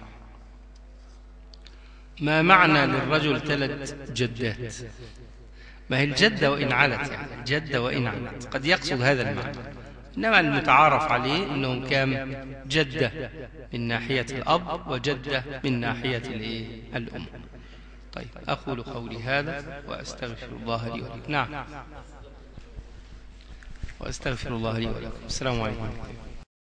ما معنى للرجل ثلاث جدات ما هي الجدة وإن علت يعني الجدة وإن علت قد يقصد هذا المعنى إنما المتعارف عليه أنهم كام جدة من ناحية الأب وجدة من ناحية الإيه؟ الأم طيب أقول قولي هذا وأستغفر الله لي ولكم نعم وأستغفر الله لي ولكم السلام عليكم